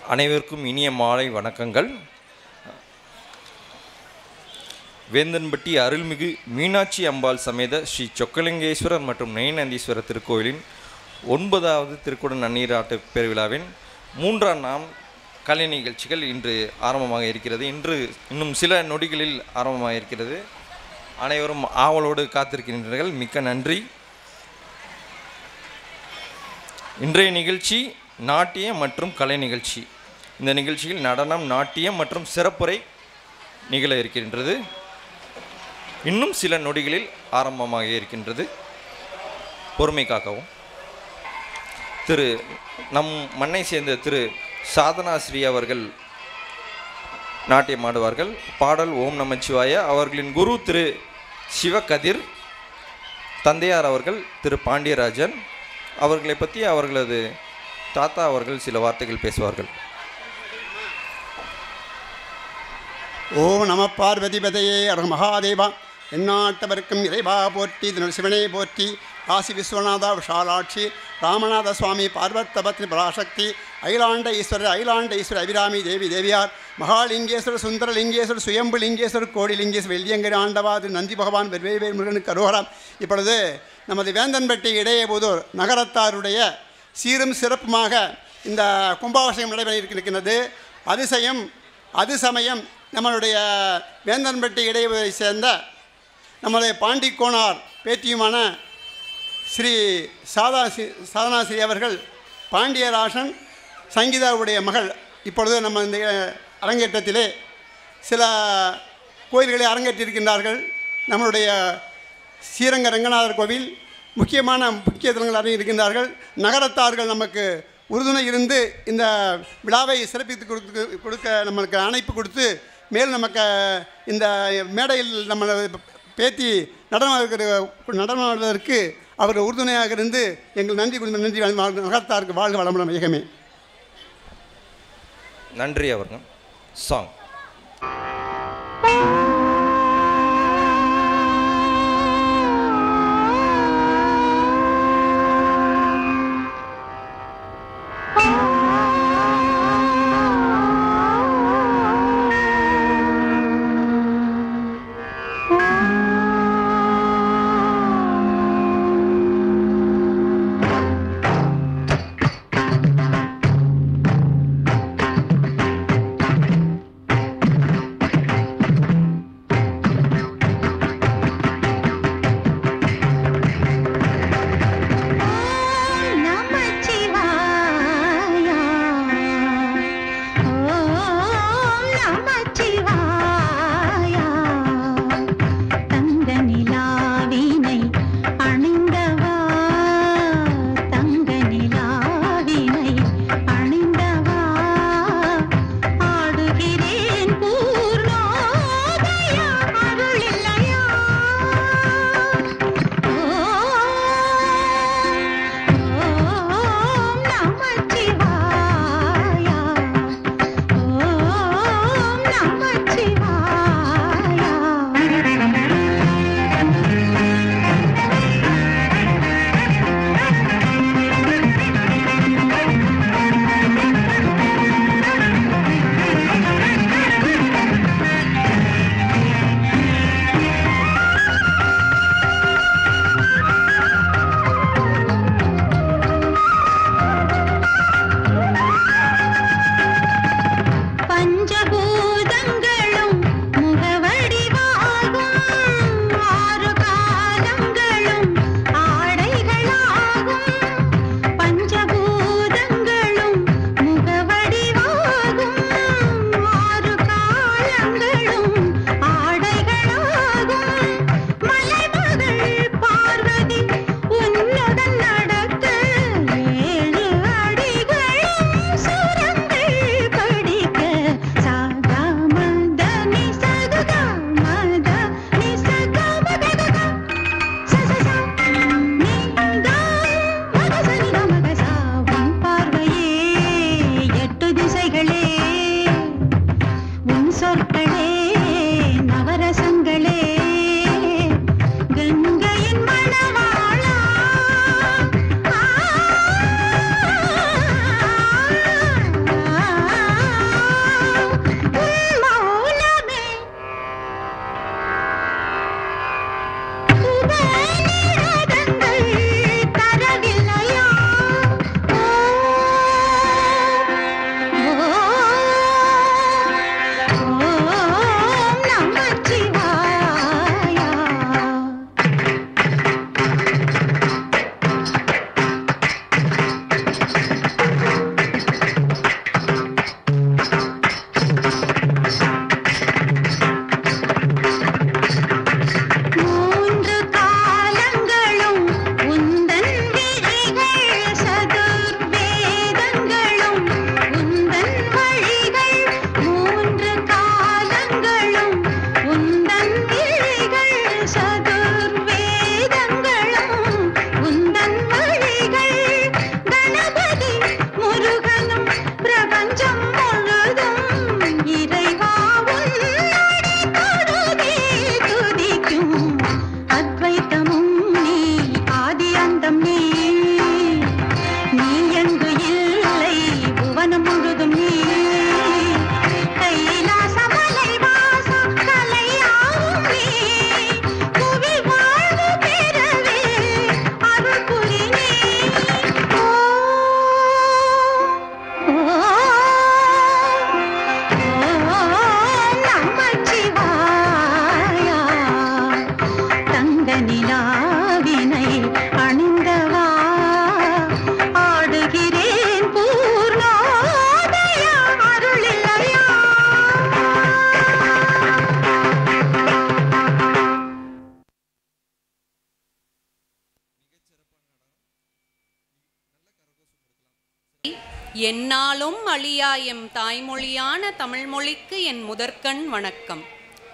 அனைவருக்கும் இனிய மாலை வணக்கங்கள் வேந்தன்பட்டி அருள்மிகு மீனாட்சி அம்பாள் சமேத ஸ்ரீ சொக்கலிங்கேஸ்வரர் மற்றும் நெய்நந்தீஸ்வரர் திருக்கோயிலின் ஒன்பதாவது திருக்குட நன்னீராட்டு பெருவிழாவின் மூன்றாம் நாள் கலை நிகழ்ச்சிகள் இன்று ஆரம்பமாக இருக்கிறது இன்று இன்னும் சில நொடிகளில் ஆரம்பமாக இருக்கிறது அனைவரும் ஆவலோடு காத்திருக்கின்றீர்கள் மிக்க நன்றி இன்றைய நிகழ்ச்சி நாட்டியம் மற்றும் கலை நிகழ்ச்சி இந்த நிகழ்ச்சியில் நடனம் நாட்டியம் மற்றும் சிறப்புரை நிகழ இருக்கின்றது இன்னும் சில நொடிகளில் ஆரம்பமாக இருக்கின்றது பொறுமை காக்கவும் திரு நம் மண்ணை சேர்ந்த திரு சாதனாஸ்ரீ அவர்கள் நாட்டியம் ஆடுவார்கள் பாடல் ஓம் நமச்சிவாய அவர்களின் குரு திரு சிவகதிர் தந்தையார் அவர்கள் திரு பாண்டியராஜன் அவர்களை பற்றி அவர்களது தாத்தா அவர்கள் சில வார்த்தைகள் பேசுவார்கள் ஓம் நம பார்வதி பதையே அருக மகாதேவா எந்நாட்டவருக்கும் இறைவா போற்றி திரு சிவனே போற்றி காசி விஸ்வநாதா விஷாலாட்சி ராமநாத சுவாமி பார்வத்தபத்னி பராசக்தி அகிலாண்ட ஈஸ்வரர் அகிலாண்ட ஈஸ்வரர் அபிராமி தேவி தேவியார் மகாலிங்கேஸ்வரர் சுந்தரலிங்கேஸ்வரர் சுயம்பு லிங்கேஸ்வரர் கோடிலிங்கேஸ்வரர் வெள்ளியங்கரி ஆண்டவா திரு நந்தி பகவான் வெவ்வேறு முருகனுக்கு அரோகரம் இப்பொழுது நமது வேந்தன்பட்டி இடையபுதூர் நகரத்தாருடைய சீரும் சிறப்புமாக இந்த கும்பாபிஷேகம் நடைபெற இருக்கின்றது அதிசயம் அது சமயம் நம்மளுடைய வேந்தன்பட்டி இடையை சேர்ந்த நம்முடைய பாண்டி கோனார் பேத்தியுமான ஸ்ரீ சாதா சாதனாஸ்ரீ அவர்கள் பாண்டியராசன் சங்கீதாவுடைய மகள் இப்பொழுது நம்ம இந்த அரங்கேற்றத்திலே சில கோயில்களை அரங்கேற்றிருக்கின்றார்கள் நம்மளுடைய ஸ்ரீரங்க ரங்கநாதர் கோவில் முக்கியமான முக்கிய தலங்கள் அறிய இருக்கின்றார்கள் நகரத்தார்கள் நமக்கு உறுதுணை இருந்து இந்த விழாவை சிறப்பித்து கொடுத்து கொடுக்க நம்மளுக்கு அணைப்பு கொடுத்து மேல் நமக்கு இந்த மேடையில் நம்ம பேத்தி நடனம் நடனமாடுவதற்கு அவர்கள் உறுதுணையாக இருந்து எங்கள் நன்றி குடும்ப நன்றி நகரத்தாருக்கு வாழ்க வளமுடன் ஏகமே நன்றி அவர்கள் சாங் Thank என்னாலும் அழியா எம் தாய்மொழியான தமிழ்மொழிக்கு என் முதற்கண் வணக்கம்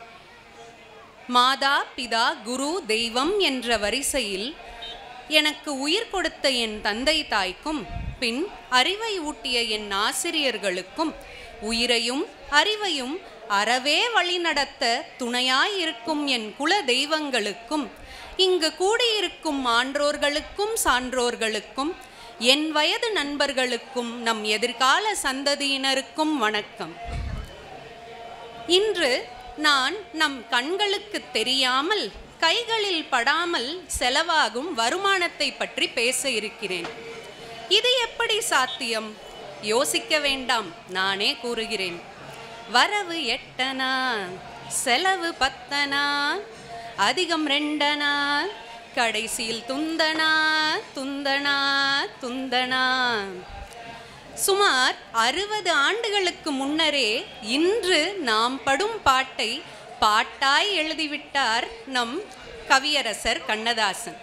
மாதா பிதா குரு தெய்வம் என்ற வரிசையில் எனக்கு உயிர் கொடுத்த என் தந்தை தாய்க்கும் பின் அறிவை ஊட்டிய என் ஆசிரியர்களுக்கும் உயிரையும் அறிவையும் அறவே வழிநடத்த துணையாயிருக்கும் என் குல தெய்வங்களுக்கும் இங்கு கூடியிருக்கும் ஆன்றோர்களுக்கும் சான்றோர்களுக்கும் என் வயது நண்பர்களுக்கும் நம் எதிர்கால சந்ததியினருக்கும் வணக்கம் இன்று நான் நம் கண்களுக்கு தெரியாமல் கைகளில் படாமல் செலவாகும் வருமானத்தை பற்றி பேச இருக்கிறேன் இது எப்படி சாத்தியம் யோசிக்க வேண்டாம் நானே கூறுகிறேன் வரவு எட்டனா செலவு பத்தனா அதிகம் ரெண்டனா கடைசியில் துந்தனா துந்தனா துந்தனா சுமார் அறுபது ஆண்டுகளுக்கு முன்னரே இன்று நாம் படும் பாட்டை பாட்டாய் எழுதிவிட்டார் நம் கவியரசர் கண்ணதாசன்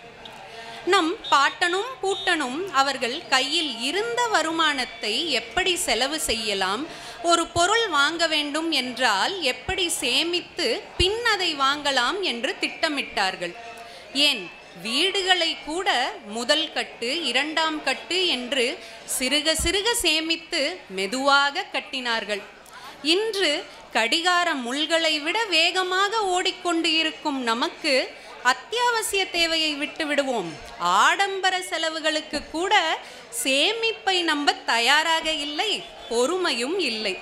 நம் பாட்டனும் பூட்டனும் அவர்கள் கையில் இருந்த வருமானத்தை எப்படி செலவு செய்யலாம் ஒரு பொருள் வாங்க வேண்டும் என்றால் எப்படி சேமித்து பின் அதை வாங்கலாம் என்று திட்டமிட்டார்கள் ஏன் வீடுகளை கூட முதல் கட்டு இரண்டாம் கட்டு என்று சிறுக சிறுக சேமித்து மெதுவாக கட்டினார்கள் இன்று கடிகார முள்களை விட வேகமாக ஓடிக்கொண்டு இருக்கும் நமக்கு அத்தியாவசிய தேவையை விட்டு விடுவோம் ஆடம்பர செலவுகளுக்கு கூட சேமிப்பை நம்ப தயாராக இல்லை பொறுமையும் இல்லை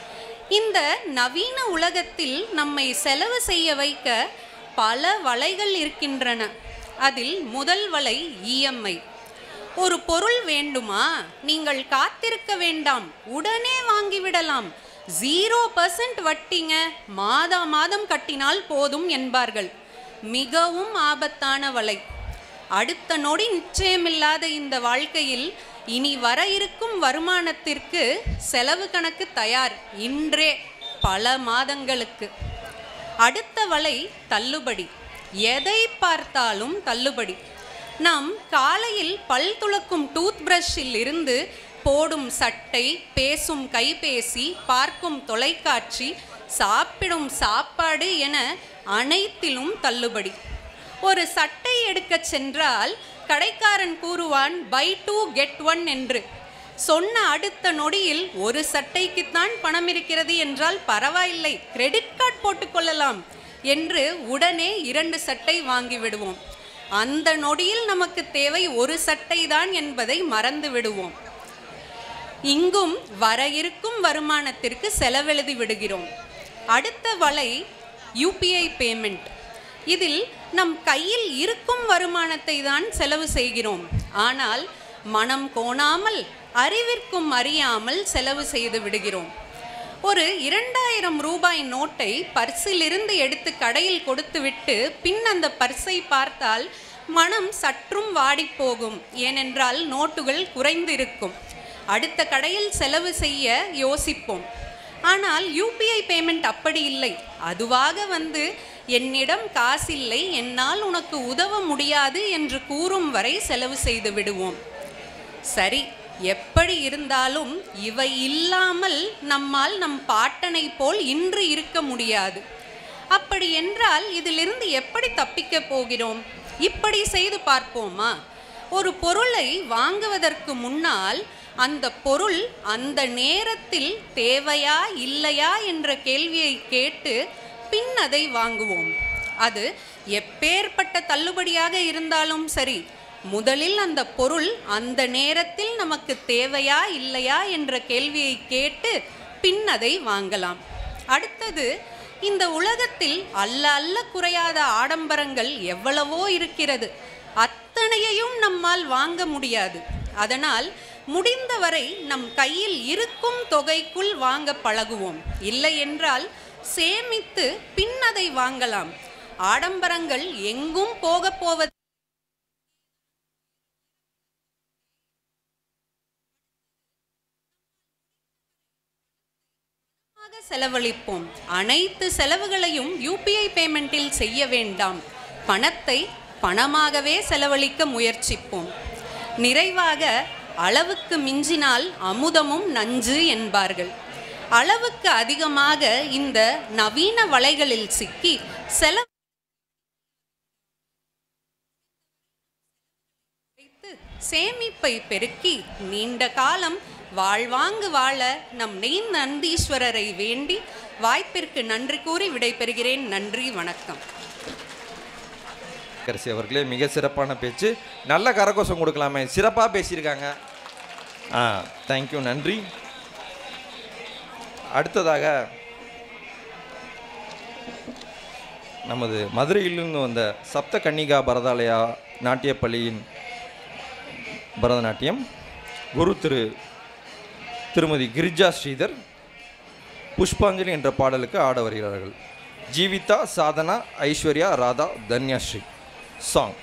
இந்த நவீன உலகத்தில் நம்மை செலவு செய்ய வைக்க பல வலைகள் இருக்கின்றன அதில் முதல் வலை இஎம்ஐ ஒரு பொருள் வேண்டுமா நீங்கள் காத்திருக்க வேண்டாம் உடனே வாங்கிவிடலாம் ஜீரோ பர்சன்ட் வட்டிங்க மாதா மாதம் கட்டினால் போதும் என்பார்கள் மிகவும் ஆபத்தான வலை அடுத்த நொடி நிச்சயமில்லாத இந்த வாழ்க்கையில் இனி வர இருக்கும் வருமானத்திற்கு செலவு கணக்கு தயார் இன்றே பல மாதங்களுக்கு அடுத்த வலை தள்ளுபடி எதை பார்த்தாலும் தள்ளுபடி நாம் காலையில் பல் துளக்கும் டூத் பிரஷ்ஷில் இருந்து போடும் சட்டை பேசும் கைபேசி பார்க்கும் தொலைக்காட்சி சாப்பிடும் சாப்பாடு என அனைத்திலும் தள்ளுபடி ஒரு சட்டை எடுக்கச் சென்றால் கடைக்காரன் கூறுவான் பை டூ கெட் ஒன் என்று சொன்ன அடுத்த நொடியில் ஒரு சட்டைக்குத்தான் பணம் இருக்கிறது என்றால் பரவாயில்லை கிரெடிட் கார்டு போட்டுக்கொள்ளலாம் என்று உடனே இரண்டு சட்டை வாங்கி விடுவோம் அந்த நொடியில் நமக்கு தேவை ஒரு சட்டை தான் என்பதை மறந்து விடுவோம் இங்கும் வர இருக்கும் வருமானத்திற்கு செலவெழுதி விடுகிறோம் அடுத்த வலை யூபிஐ பேமெண்ட் இதில் நம் கையில் இருக்கும் வருமானத்தை தான் செலவு செய்கிறோம் ஆனால் மனம் கோணாமல் அறிவிற்கும் அறியாமல் செலவு செய்து விடுகிறோம் ஒரு இரண்டாயிரம் ரூபாய் நோட்டை பர்சிலிருந்து எடுத்து கடையில் கொடுத்துவிட்டு பின் அந்த பர்ஸை பார்த்தால் மனம் சற்றும் வாடிப்போகும் ஏனென்றால் நோட்டுகள் குறைந்திருக்கும் அடுத்த கடையில் செலவு செய்ய யோசிப்போம் ஆனால் யூபிஐ பேமெண்ட் அப்படி இல்லை அதுவாக வந்து என்னிடம் காசில்லை என்னால் உனக்கு உதவ முடியாது என்று கூறும் வரை செலவு செய்து விடுவோம் சரி எப்படி இருந்தாலும் இவை இல்லாமல் நம்மால் நம் பாட்டனை போல் இன்று இருக்க முடியாது அப்படி என்றால் இதிலிருந்து எப்படி தப்பிக்க போகிறோம் இப்படி செய்து பார்ப்போமா ஒரு பொருளை வாங்குவதற்கு முன்னால் அந்த பொருள் அந்த நேரத்தில் தேவையா இல்லையா என்ற கேள்வியை கேட்டு பின் அதை வாங்குவோம் அது எப்பேற்பட்ட தள்ளுபடியாக இருந்தாலும் சரி முதலில் அந்த பொருள் அந்த நேரத்தில் நமக்கு தேவையா இல்லையா என்ற கேள்வியை கேட்டு பின் அதை வாங்கலாம் அடுத்தது இந்த உலகத்தில் அல்ல அல்ல குறையாத ஆடம்பரங்கள் எவ்வளவோ இருக்கிறது அத்தனையையும் நம்மால் வாங்க முடியாது அதனால் முடிந்தவரை நம் கையில் இருக்கும் தொகைக்குள் வாங்க பழகுவோம் இல்லை என்றால் சேமித்து பின் அதை வாங்கலாம் ஆடம்பரங்கள் எங்கும் போகப் போவது பணமாக செலவழிப்போம் அனைத்து செலவுகளையும் யூபிஐ பேமெண்ட்டில் செய்ய வேண்டாம் பணத்தை பணமாகவே செலவழிக்க முயற்சிப்போம் நிறைவாக அளவுக்கு மிஞ்சினால் அமுதமும் நஞ்சு என்பார்கள் அளவுக்கு அதிகமாக இந்த நவீன வலைகளில் சிக்கி செல வைத்து சேமிப்பை பெருக்கி நீண்ட காலம் வாழ்வாங்கு வாழ நம் நெய் நந்தீஸ்வரரை வேண்டி வாய்ப்பிற்கு நன்றி கூறி விடைபெறுகிறேன் நன்றி வணக்கம் கரசி அவர்களே மிக சிறப்பான பேச்சு நல்ல கரகோஷம் கொடுக்கலாமே சிறப்பாக பேசியிருக்காங்க ஆ தேங்க்யூ நன்றி அடுத்ததாக நமது மதுரையிலிருந்து வந்த சப்த கன்னிகா பரதாலயா நாட்டியப் பள்ளியின் பரதநாட்டியம் குரு திரு திருமதி கிரிஜா ஸ்ரீதர் புஷ்பாஞ்சலி என்ற பாடலுக்கு ஆட வருகிறார்கள் Jeevitha Sadhana Aishwarya Radha Dhanyashree song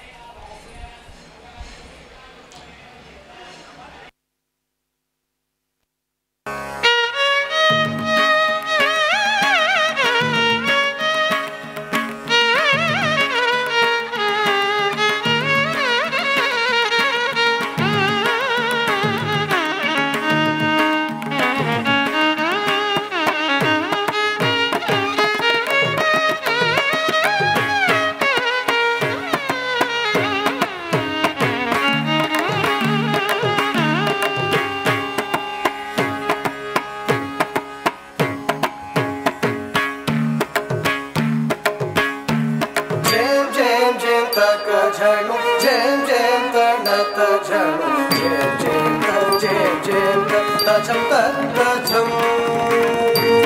Jam jam jam taka jhanu jam jam tanat jhanu jam jam ta jam jam ta ta jam ta ta jam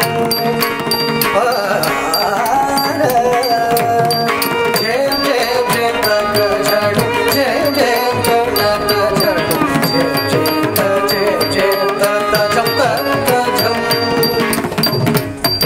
Jam jam jam taka jhanu jam jam tanat jhanu jam jam ta jam jam ta ta jam ta ta jam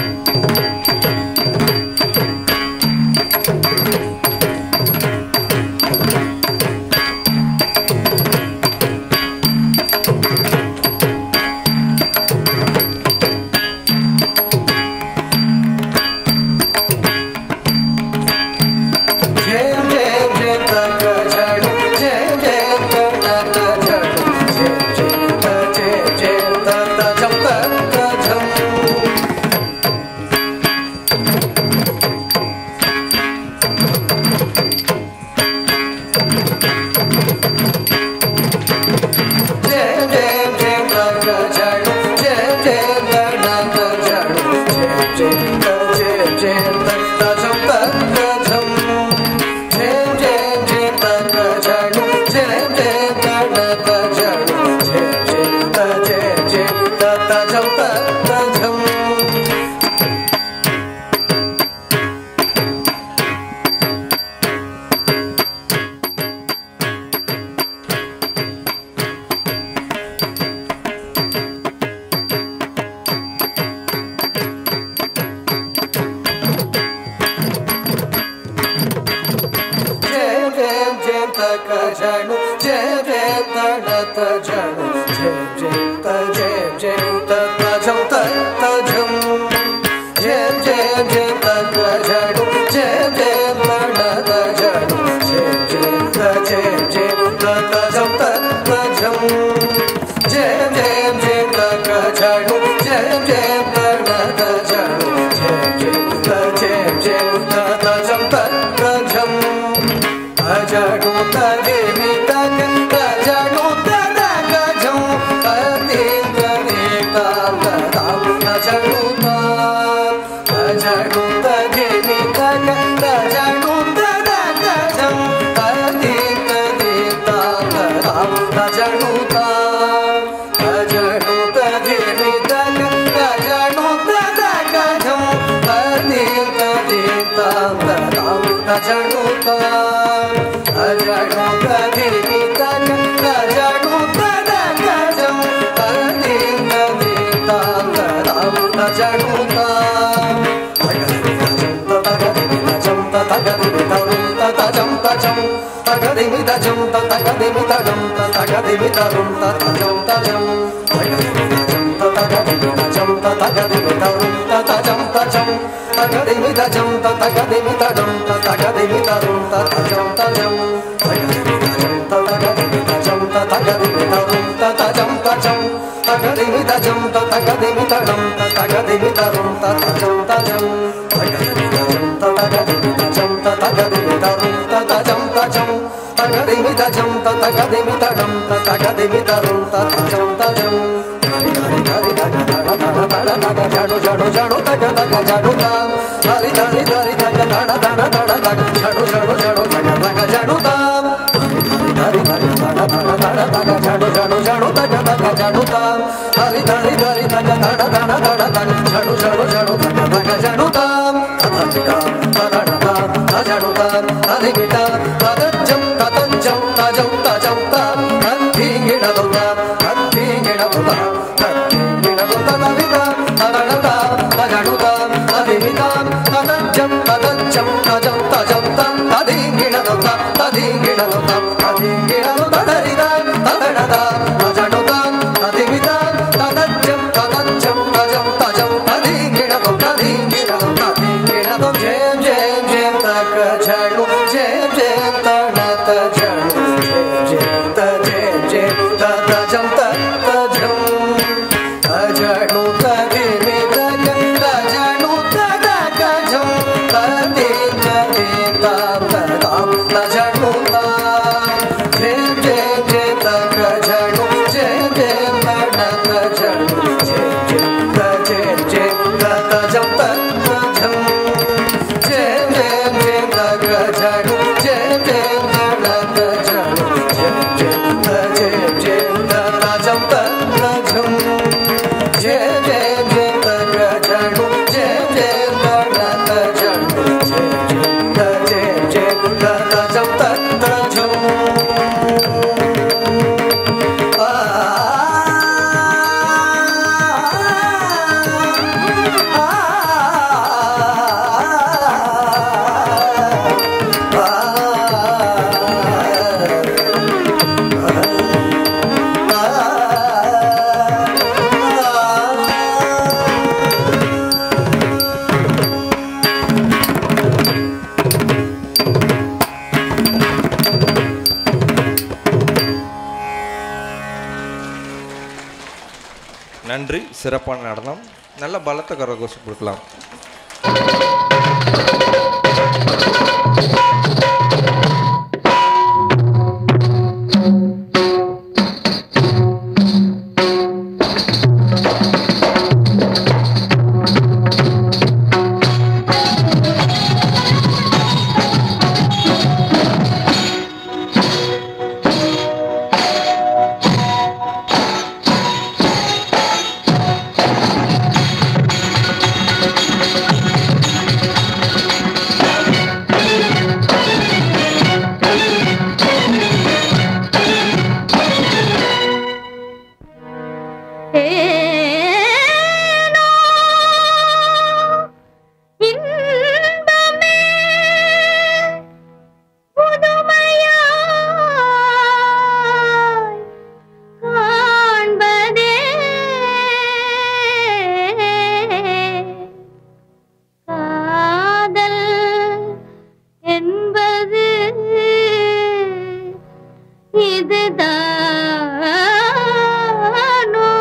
Jam jam jam taka jhanu jam jam tanat jhanu jam jam ta jam jam ta ta jam ta ta jam Jam jam jam taka jhanu jam jam tanat jhanu jam jam ta jam jam ta ta jam ta ta jam Jam jam jam taka jhanu jam jam tanat jhanu jam jam ta jam jam ta ta jam ta ta jam Jam jam jam taka jhanu jam jam tanat jhanu jam jam ta jam jam ta ta jam ta ta jam Jam jam jam taka jhanu jam jam tanat jhanu jam jam ta jam jam ta ta jam ta ta jam Jam jam jam taka jhanu jam jam tanat jhanu jam jam ta jam jam ta ta jam ta ta jam अजडू तगे मी तग अजडू तग जू अति तगे ताम ताम अजडू ताम अजडू तगे मी तग अजडू तग जू अति तगे ताम ताम अजडू ताम अजडू तगे मी तग अजडू तग जू अति तगे ताम ताम अजडू ताम अजडू तगे मी तग अजडू तग जू अति तगे ताम ताम अजडू ताम Thank you. తజం తగదిమి తడం తగదిమి తరం తజం తజం తగదిమి తజం తగదిమి తజం తగదిమి తరం తజం తజం తగదిమి తజం తగదిమి తడం తగదిమి తరం తజం తజం హరి హరి హరి తగ తగ తగ తగ తగ జడు జడు జడు తగ తగ జడు తాం హరి హరి హరి తగ తడ తడ తడ తగ జడు జడు జడు తగ తగ జడు తాం హరి హరి తగ తగ తడ తగ జడు జడు జడు తగ తగ జడు తాం హరి హరి హరి తగ తడ తడ తడ తగ జడు జడు జడు తగ తగ జడు తాం తథిక తదడ తాం తజడు తాం తదిగిట తదజ్జం తతంజం తజం తజం తాం తద్ధిగిడదు తాం తద్ధిగిడదు తాం తద్ధిగిడదు తదవిద తదడ తాం తజడు తాం తదివితాం తదజ్జం తదజ్జం తజం తజం తాం తదిగిడదు తాం తదిగిడదు తాం తదిగిడదు తదరిదాం తదడ తాం తజడు తాం తదివితాం తదజ్జం తదజ్జం తజం తజం తదిగిడదు తదిగిడదు తదిగిడదు జయం జయం జయం తక జడు జయం జయం తనత జడు జయం జయం త జయం జయం తత జం తత జం తజడు తదిమి తగ తజడు తదక జం తది తది తాం తదాం తజడు తాం జయం జయం జయం తక జడు జయం జయం తనత జడు జయం జయం త జయం జయం తత జం తత జం జయం జయం జయం తగ జడు జయం జయం తనత జడు జయం జయం త జయం జయం తత జం తత జం జయ జయ జయ తగ జడు జయ జయ తనత జడు జయ జయ త జయ జయ తత జం తత జం ఆ நன்றி சிறப்பான நடனம் நல்ல பலத்த கரகோஷம் கொடுக்கலாம் ஏனோ இன்பமே புதுமையாய் காண்பதே காதல் என்பது இதுதானோ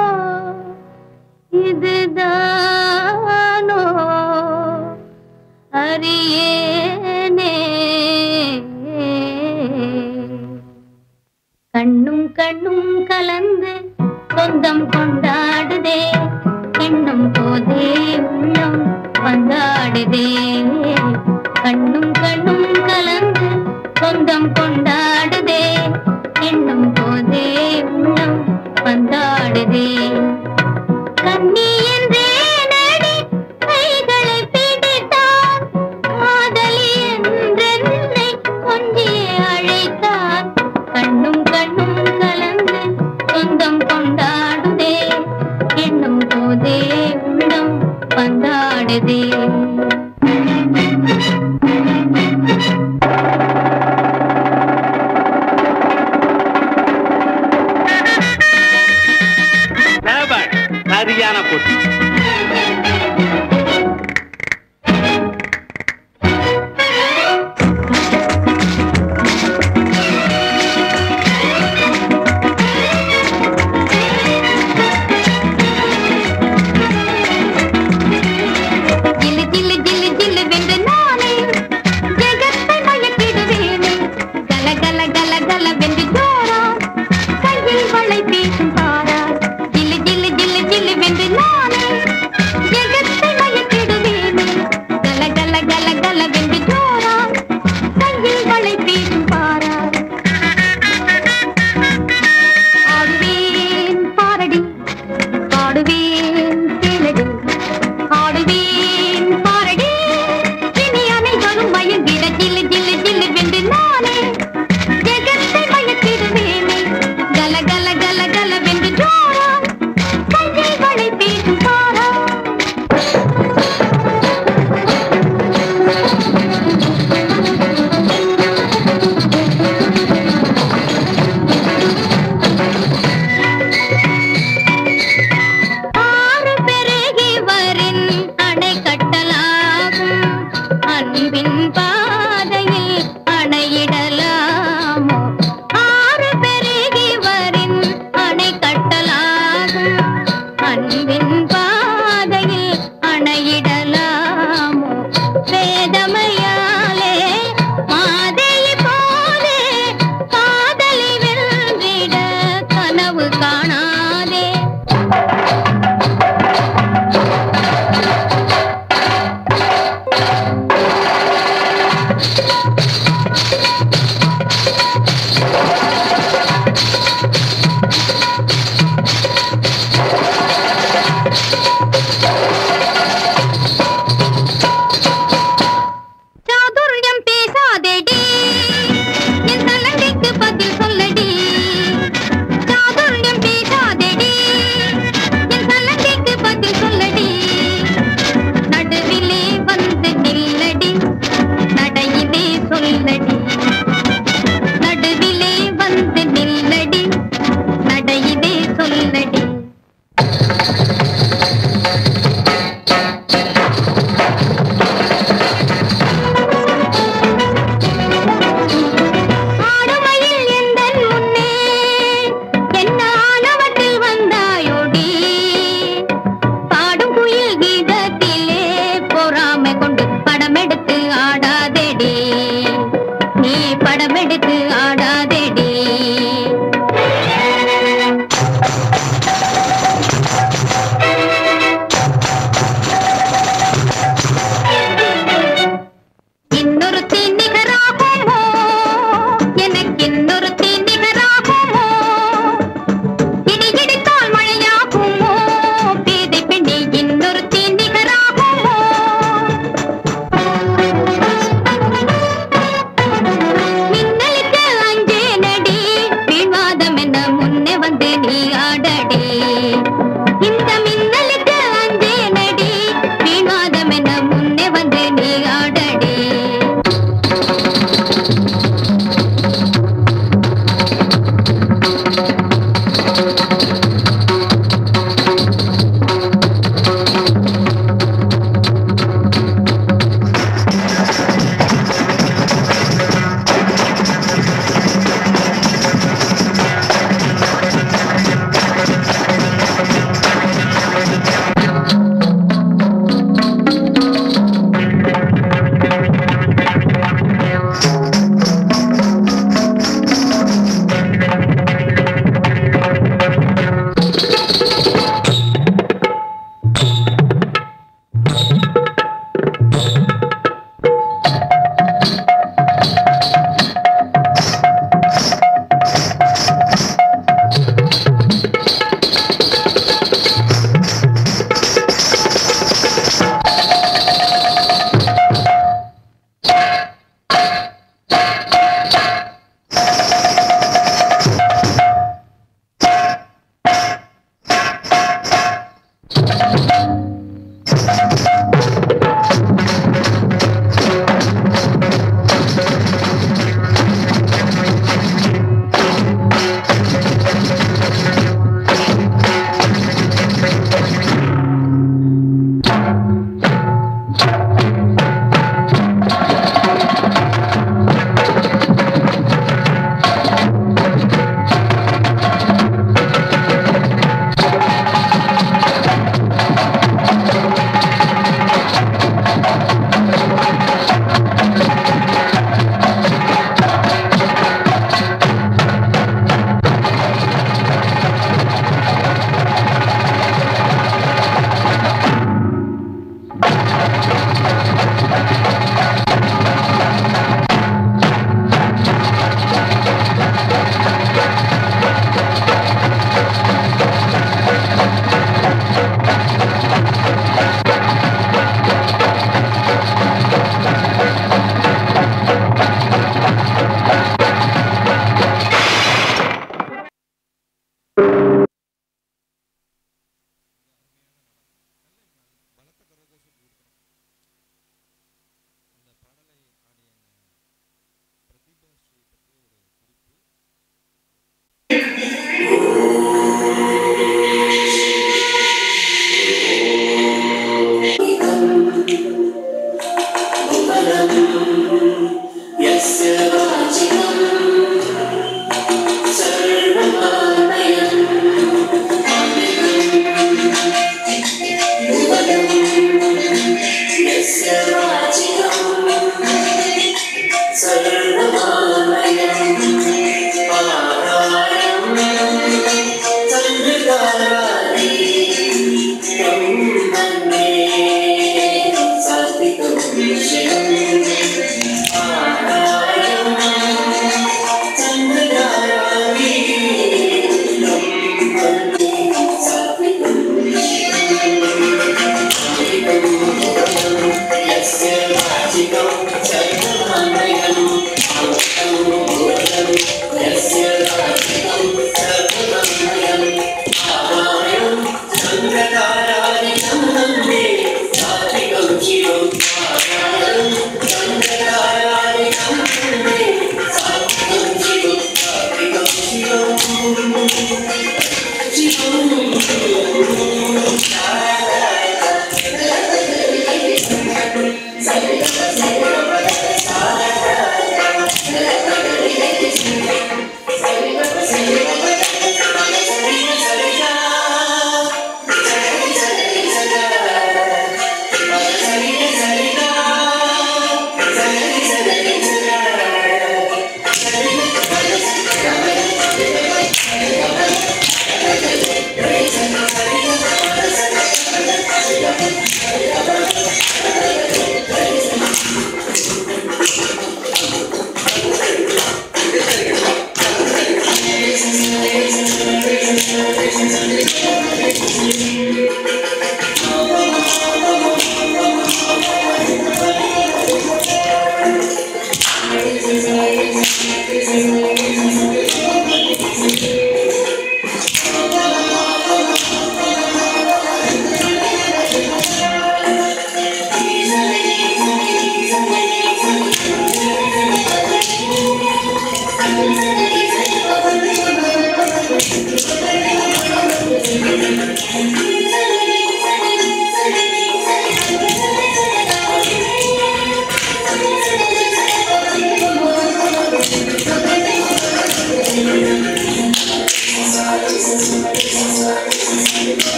இதுதானோ அறியேனே கண்ணும் கண்ணும் கலந்து சொந்தம் கொண்டாடுதே எண்ணும் போதே உள்ளம் வந்தாடுதே கண்ணும் கண்ணும் கலந்து சொந்தம் கொண்டாடுதே எண்ணும் போதே உள்ளம் வந்தாடுதே கண்ணி என்றே நடி கைகளை பிடித்தான் காதலி என்றென்னை கொஞ்சி அழைத்தான் கண்ணும் கண்ணும் கலந்து சொந்தம் கொண்டாடுதே எண்ணும் போதே உள்ளம் வந்தாடுதே சரியான போட்டி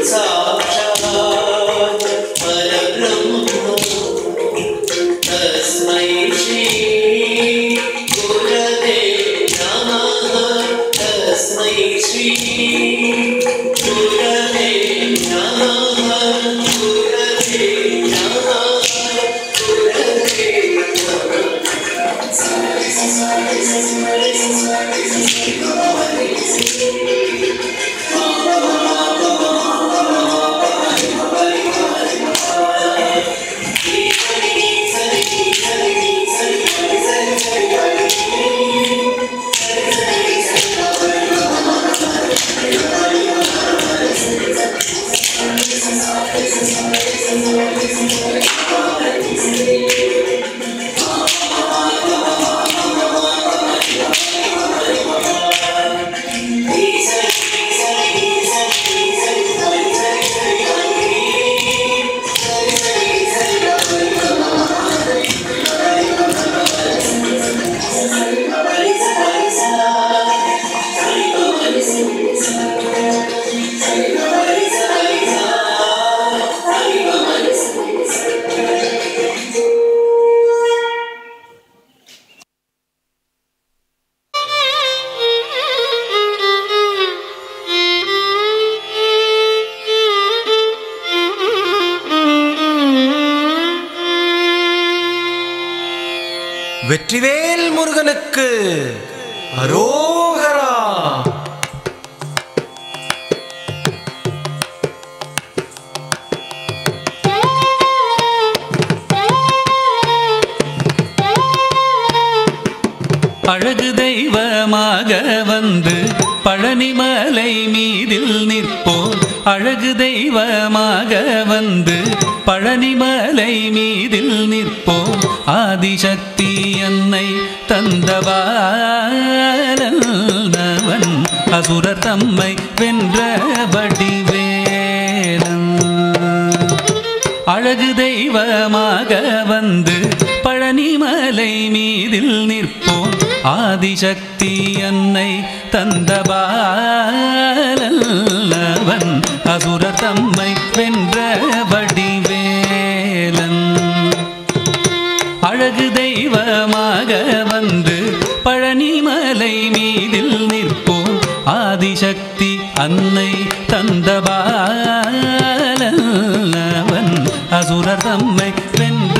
साक्षात् परब्रह्म तस्मै श्री गुरवे नमः तस्मै श्री गुरवे नमः गुरवे नमः गुरवे வெற்றிவேல் முருகனுக்கு அரோகரா அழகு தெய்வமாக வந்து பழனிமலை மீதில் நிற்போம் அழகு தெய்வமாக வந்து பழனிமலை மீதில் நிற்போம் ஆதிசக்தி என்னை தந்தவாலவன் அசுரர் தம்மை வென்ற வடிவேலன் அழகு தெய்வமாக வந்து பழனிமலை மீதில் நிற்போம் ஆதிசக்தி என்னை தந்தபாலவன் அசுரர் தம்மை வென்ற வடிவேலன் அழகு தெய்வமாக வந்து பழனிமலை மீதில் நிற்போம் ஆதிசக்தி அன்னை தந்தபாலவன் அசுரர் தம்மை வென்ற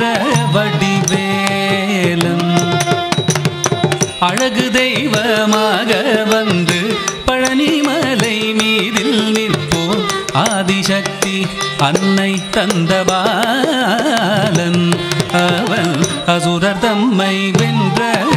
வடிவேலன் அழகு தெய்வமாக வந்து பழனிமலை மீதில் நிற்போம் ஆதிசக்தி அன்னை தந்தபாலன் அவன் அசுரர் தம்மை வென்ற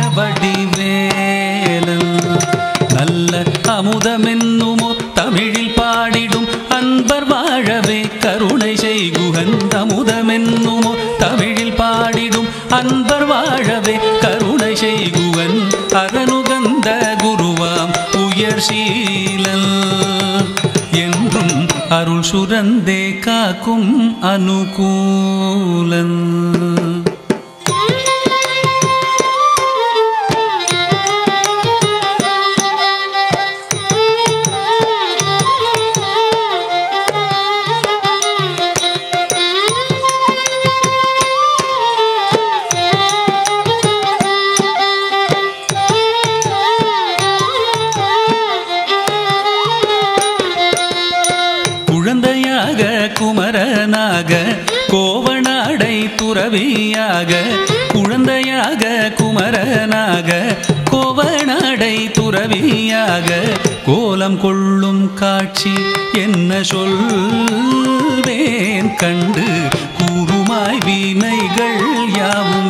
வடிவேலன் நல்ல அமுதமென்னுமோ தமிழில் பாடிடும் அன்பர் வாழவே கருணை செய்குகன் அமுதமென்னுமோ தமிழில் பாடிடும் அன்பர் வாழவே கருணை செய்குவன் அரணுகந்த குருவாம் உயர் சீலல் என்றும் அருள் சுரந்தே காக்கும் அனுகூலன் குழந்தையாக குமரனாக கோவனாடை துறவியாக குழந்தையாக குமரனாக கோவனாடை துறவியாக கோலம் கொள்ளும் காட்சி என்ன சொல்வேன் கண்டு கூறுமாய் வினைகள் யாவும்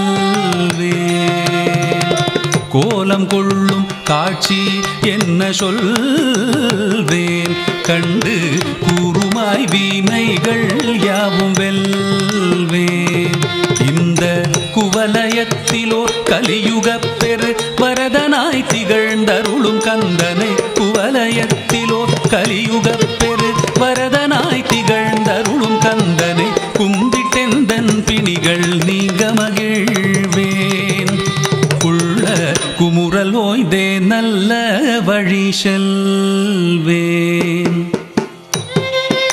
வெல்வேன் கோலம் கொள்ளும் காட்சி என்ன சொல்வேன் கண்டு கூறுமாய் வீணைகள் யாவும் வெல்வேன் இந்த குவலயத்திலோர் கலியுகப் பெரு வரதனாய் திகழ்ந்தருளும் கந்தனை குவலயத்திலோர் கலியுகப் பெரு வரதனாய் திகழ்ந்தருளும் கந்தனை கும்பிட்டெந்தன் பிணிகள் நீங்க மகிழ்வேன் உள்ள குமுறல் ஓய்ந்தே நல்ல வழி செல்வேன்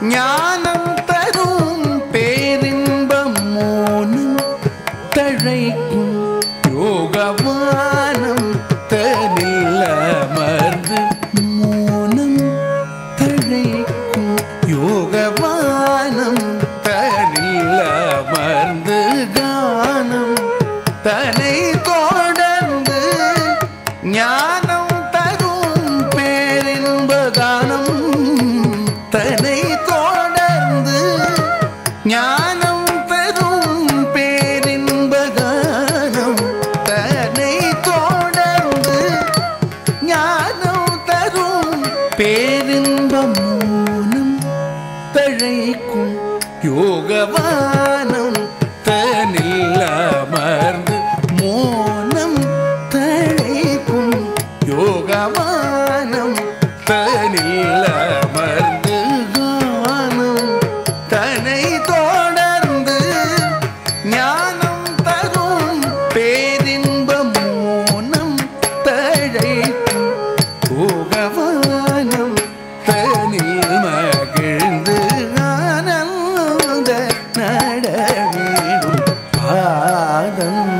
ஞானம் தரும் பேரின்பம் மோனம் தழைக்கும் யோகவானம் தனில் அமர்ந்து மோனம் தழைக்கும் யோகவானம் தனில் அமர்ந்து கானம் தனை தொடர்ந்து ஞானம் தரும் பேரின்ப கானம் தனை தொடர்ந்து ஞானம் பெறும் பேரின்ப கானம் தனை தொடர்ந்து ஞானம் தரும் பேரின்பம் மௌனம் தழைக்கும் யோகவானம் தனில் அமர்ந்து மோனம் தழைக்கும் யோகவானம் தனில் அமர்ந்து கானம் தனை தொடர்ந்து ஞானம் தரும் பேரின்பம் மோனம் தழைக்கும் போகவானம் தனில் மகிழ்ந்து ஆனந்த நடவீடும் பாதம்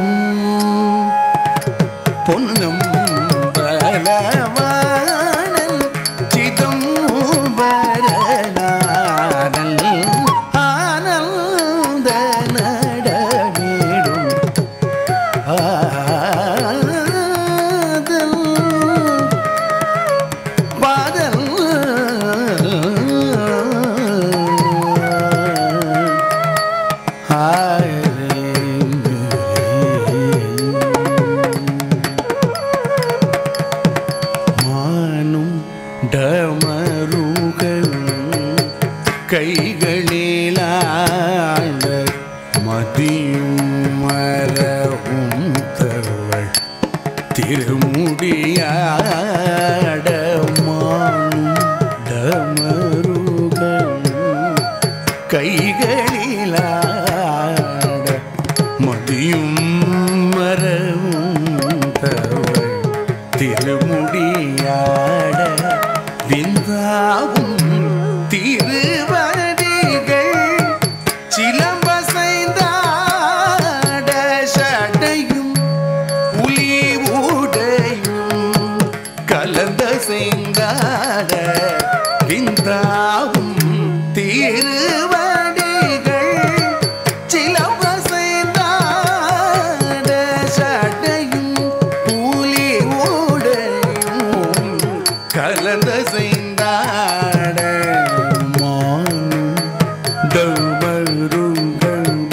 பொன்னும் பலவானல் சிதம் பரநாதல் ஆனந்த நடவீடும் ஆதல் பாதல் மானும் டமருகள் கைகளில் ஆண்ட மதியும் மரவும் தருவள் திருமுடியாட மானும் டமருகள் கைகளில் ஆட மதியும் மரவும் தவள் திருமுடியாட விந்தாவும் திருவடிகள் சிலம்பசைந்தாட சடையும் புலி ஊடையும் கலந்த செங்காட விந்தாவும் திருவடிகள் சிலம்பசைந்தாட சடையும் புலி ஊடையும் கலந்த செய்தாட மானும் தமருங்களும்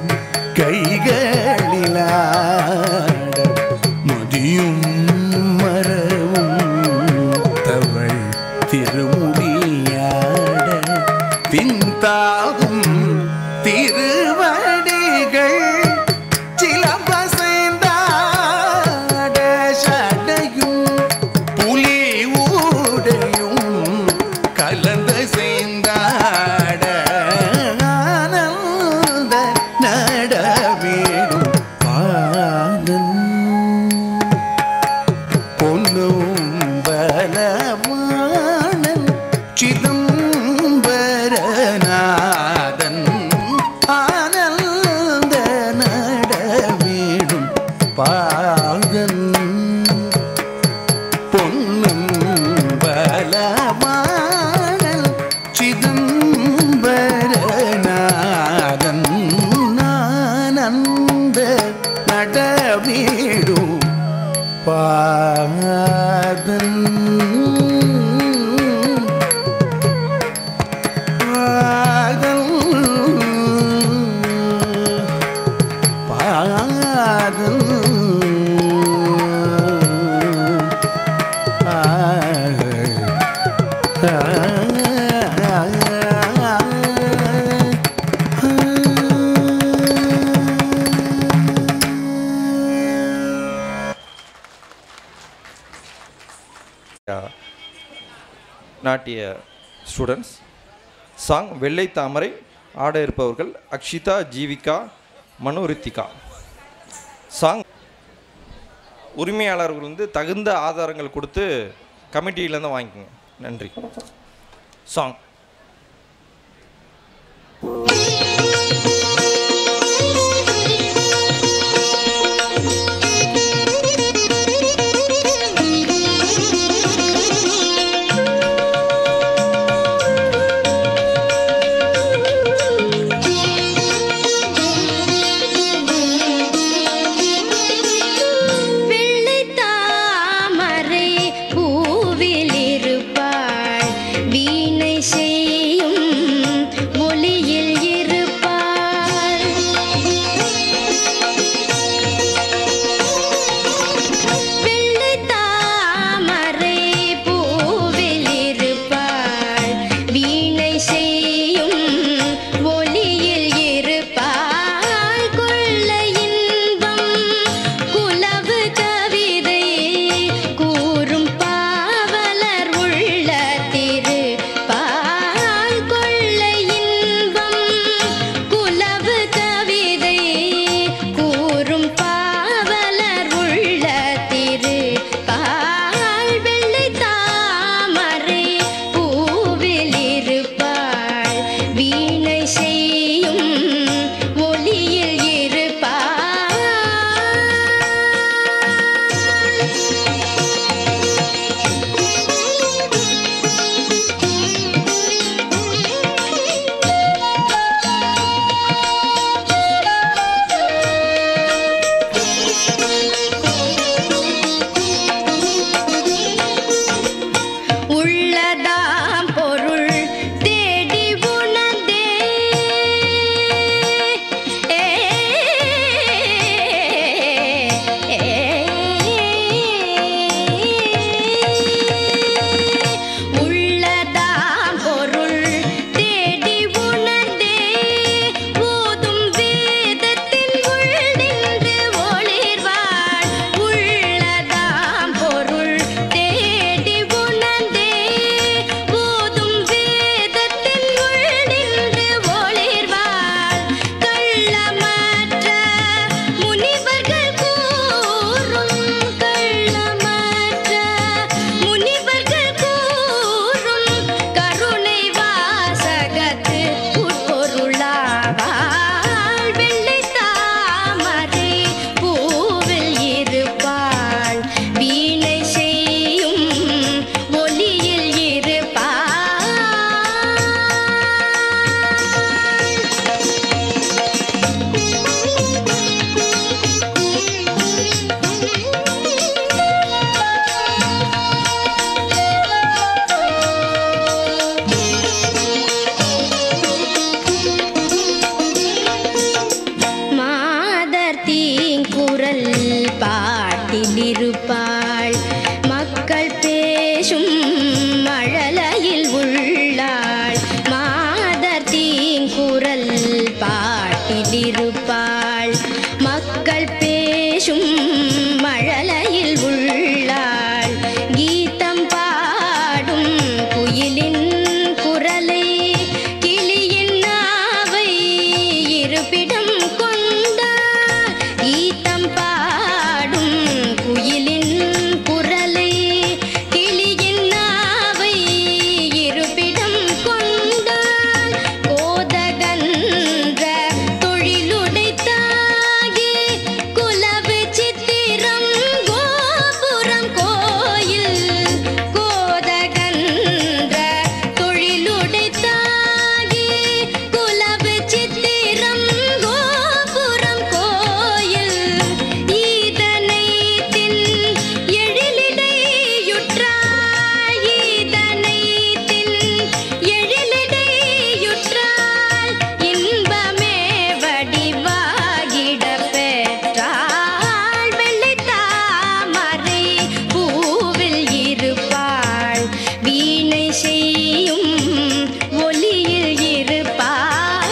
கைகளிலாட மதியும் மரவும் தவள் திருமுடியாட பின்தாகும் திருவடிகள் சிலம்பசைந்தாட சடையும் புலி ஊடையும் கலந்த செய்தாட ஆனந்த நடவீடும் பாதன் பொன்னும் பலவானன் சிதம்பரநாதன் ஆனந்த நடவீடும் பாதன் பொன்னும் பலவானல் சிதம்பரநாதன் நானந்த நடவீடும் பாதன் பாதன் பாதன் நாட்டிய ஸ்டூடெண்ட்ஸ் சாங் வெள்ளை தாமரை ஆட இருப்பவர்கள் அக்ஷிதா ஜீவிகா மனு ரித்திகா சாங் உரிமையாளர்கள் வந்து தகுந்த ஆதாரங்கள் கொடுத்து கமிட்டியிலேருந்து வாங்கிக்கோங்க நன்றி சாங் வீட்டிலிருப்பாள் மக்கள் பேசும் மழலையில் உள்ளாள் கீதம் பாடும் குயிலின் குரலை கிளியின் நாவை இருப்பிடம் கொண்டாள் கீதம் பாடும் குயிலின் குரலை கிளியின் நாவை இருப்பிடம் கொண்டாள் கோதகன்ற தொழிலுடைத்தாகி குலவு சித்திரம் கோபுரம் கோயில் கோதகன்ற தொழிலுடைத்தாகி குலவு சித்திரம் கோபுரம் கோயில் ஈதனை தின் எழிலிடையுற்றாள் ஈதனை தின் எழிலிடையுற்றாள் இன்பமே வடிவாகிடப் பெற்றாள் வெள்ளைத் தாமரை பூவில் இருப்பாள் வீணை செய்யும் ஒளியில் இருப்பாள்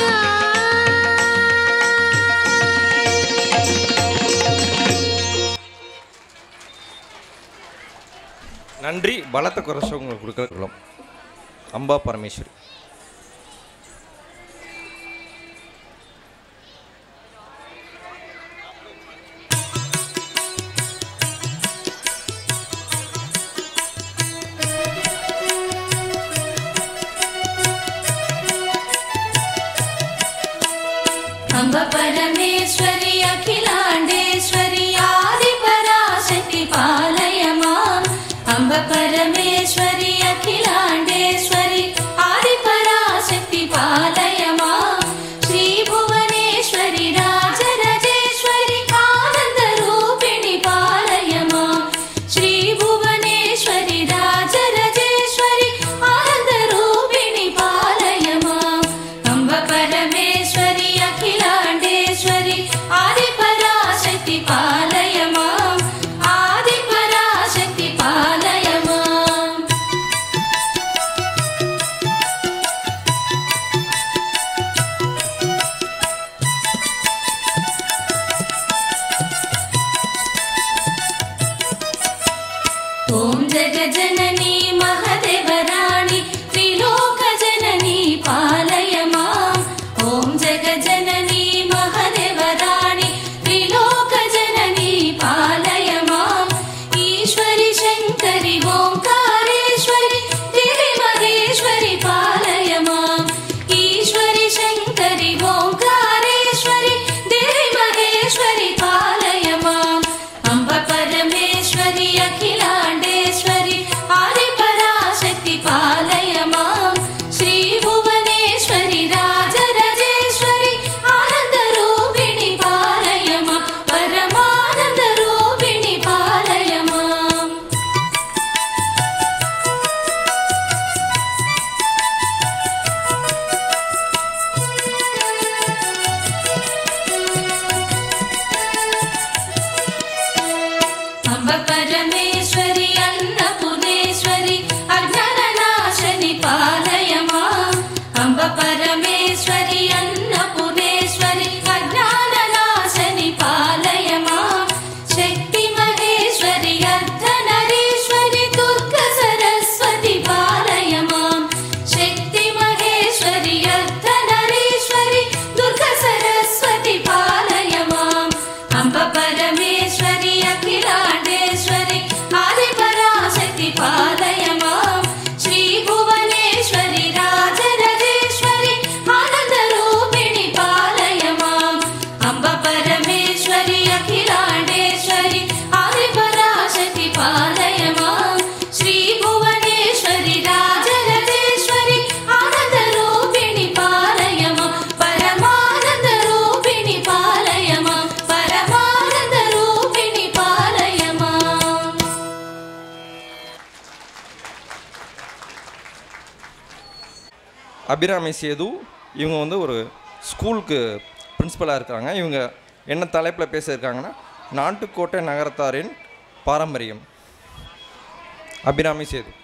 நன்றி பலத்த குறைச்ச உங்களுக்கு கொடுக்கலாம் அம்பா பரமேஸ்வரி अम्ब परमेश्वरि अखिलाण्डेश्वरि आदिपराशक्ति पालय माम् अम्ब परमेश्वरि अखिलाण्डेश्वरि आदिपराशक्ति पालय माम् श्रीभुवनेश्वरि राजराजेश्वरि आनन्दरूपिणि पालय माम् श्रीभुवनेश्वरि राजराजेश्वरि आनन्दरूपिणि पालय माम् अम्ब परमेश्वरि अखिलाण्डेश्वरि आदिपराशक्ति पालय माम् आदिपराशक्ति पालय माम् ॐ जगजननी महदेवराणि त्रिलोकजननी पालय माम् ॐ जगजननी महदेवराणि त्रिलोकजननी पालय माम् ईश्वरि शङ्करि ओङ्कारेश्वरि देविमहेश्वरि पालय माम् ईश्वरि शङ्करि ओङ्कारेश्वरि देविमहेश्वरि पालय माम् अम्ब परमेश्वरि अखिलाण्डेश्वरि आदिपराशक्ति पालय माम् श्रीभुवनेश्वरि राजराजेश्वरि आनन्दरूपिणि पालय माम् परमानन्दरूपिणि पालय माम् अम्ब परमेश्वरि अन्नपूर्णेश्वरि अज्ञाननाशनि पालय माम् अम्ब परमेश्वरि अन्नपूर्णेश्वरि अज्ञाननाशनि पालय माम् शक्ति महेश्वरि अर्धनरीश्वरि दुर्ग सरस्वति पालय माम् शक्ति महेश्वरि अर्धनरीश्वरि दुर्ग सरस्वति पालय माम् अम्ब परमेश्वरि अखिलाण्डेश्वरि आदिपराशक्ति पालय माम् श्रीभुवनेश्वरि राजराजेश्वरि आनन्दरूपिणि पालय माम् अम्ब परमेश्वरि अखिलाण्डेश्वरि आदिपराशक्ति पालय माम् श्रीभुवनेश्वरि राजराजेश्वरि आनन्दरूपिणि पालय माम् परमानन्दरूपिणि पालय माम् परमानन्दरूपिणि पालय माम् அபிராமி சேது இவங்க வந்து ஒரு ஸ்கூலுக்கு பிரின்சிபலாக இருக்காங்க இவங்க என்ன தலைப்பில் பேச இருக்காங்கன்னா நாட்டுக்கோட்டை நகரத்தாரின் பாரம்பரியம் அபிராமி சேது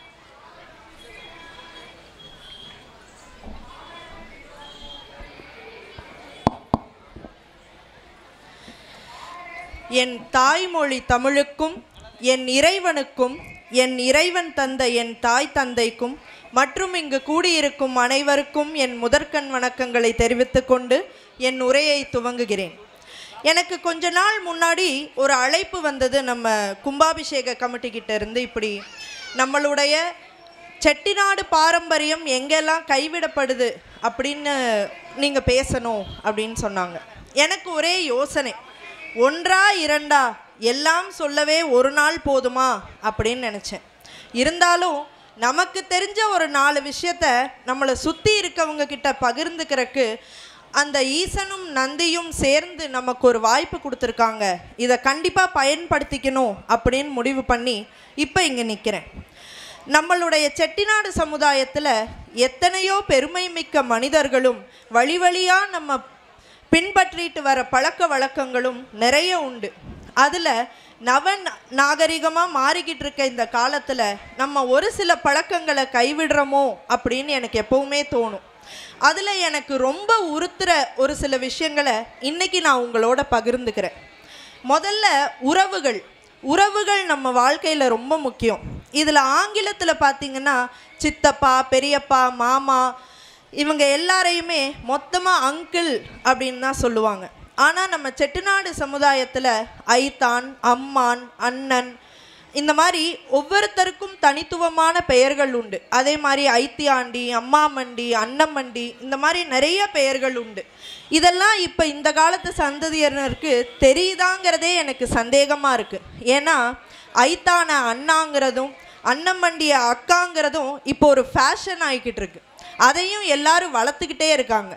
என் தாய்மொழி தமிழுக்கும் என் இறைவனுக்கும் என் இறைவன் தந்த என் தாய் தந்தைக்கும் மற்றும் இங்கு கூடியிருக்கும் அனைவருக்கும் என் முதற்கண் வணக்கங்களை தெரிவித்துக் கொண்டு என் உரையை துவங்குகிறேன் எனக்கு கொஞ்ச நாள் முன்னாடி ஒரு அழைப்பு வந்தது நம்ம கும்பாபிஷேக கமிட்டி கிட்ட இருந்து இப்படி நம்மளுடைய செட்டிநாடு பாரம்பரியம் எங்கெல்லாம் கைவிடப்படுது அப்படின்னு நீங்கள் பேசணும் அப்படின்னு சொன்னாங்க எனக்கு ஒரே யோசனை ஒன்றா இரண்டா எல்லாம் சொல்லவே ஒரு நாள் போதுமா அப்படின்னு நினச்சேன் இருந்தாலும் நமக்கு தெரிஞ்ச ஒரு நாலு விஷயத்த நம்மளை சுற்றி இருக்கவங்க கிட்ட பகிர்ந்துக்கிறதுக்கு அந்த ஈசனும் நந்தியும் சேர்ந்து நமக்கு ஒரு வாய்ப்பு கொடுத்துருக்காங்க இதை கண்டிப்பாக பயன்படுத்திக்கணும் அப்படின்னு முடிவு பண்ணி இப்போ இங்கே நிற்கிறேன் நம்மளுடைய செட்டிநாடு சமுதாயத்தில் எத்தனையோ பெருமை மிக்க மனிதர்களும் வழி வழியாக நம்ம பின்பற்றிட்டு வர பழக்க வழக்கங்களும் நிறைய உண்டு அதில் நவ நாகரிகமாக மாறிக்கிட்டு இருக்க இந்த காலத்தில் நம்ம ஒரு சில பழக்கங்களை கைவிடுறோமோ அப்படின்னு எனக்கு எப்பவுமே தோணும் அதில் எனக்கு ரொம்ப உறுத்துற ஒரு சில விஷயங்களை இன்னைக்கு நான் உங்களோட பகிர்ந்துக்கிறேன் முதல்ல உறவுகள் உறவுகள் நம்ம வாழ்க்கையில் ரொம்ப முக்கியம் இதில் ஆங்கிலத்தில் பார்த்தீங்கன்னா சித்தப்பா பெரியப்பா மாமா இவங்க எல்லாரையுமே மொத்தமாக அங்கிள் அப்படின்னு தான் சொல்லுவாங்க ஆனால் நம்ம செட்டிநாடு சமுதாயத்தில் ஐத்தான் அம்மான் அண்ணன் இந்த மாதிரி ஒவ்வொருத்தருக்கும் தனித்துவமான பெயர்கள் உண்டு அதே மாதிரி ஐத்தியாண்டி அம்மாமண்டி அன்னமண்டி இந்த மாதிரி நிறைய பெயர்கள் உண்டு இதெல்லாம் இப்போ இந்த காலத்து சந்ததியினருக்கு தெரியுதாங்கிறதே எனக்கு சந்தேகமாக இருக்குது ஏன்னா ஐத்தான அண்ணாங்கிறதும் அன்னமண்டிய அக்காங்கிறதும் இப்போ ஒரு ஃபேஷன் ஆகிக்கிட்டு இருக்கு அதையும் எல்லாரும் வளர்த்துக்கிட்டே இருக்காங்க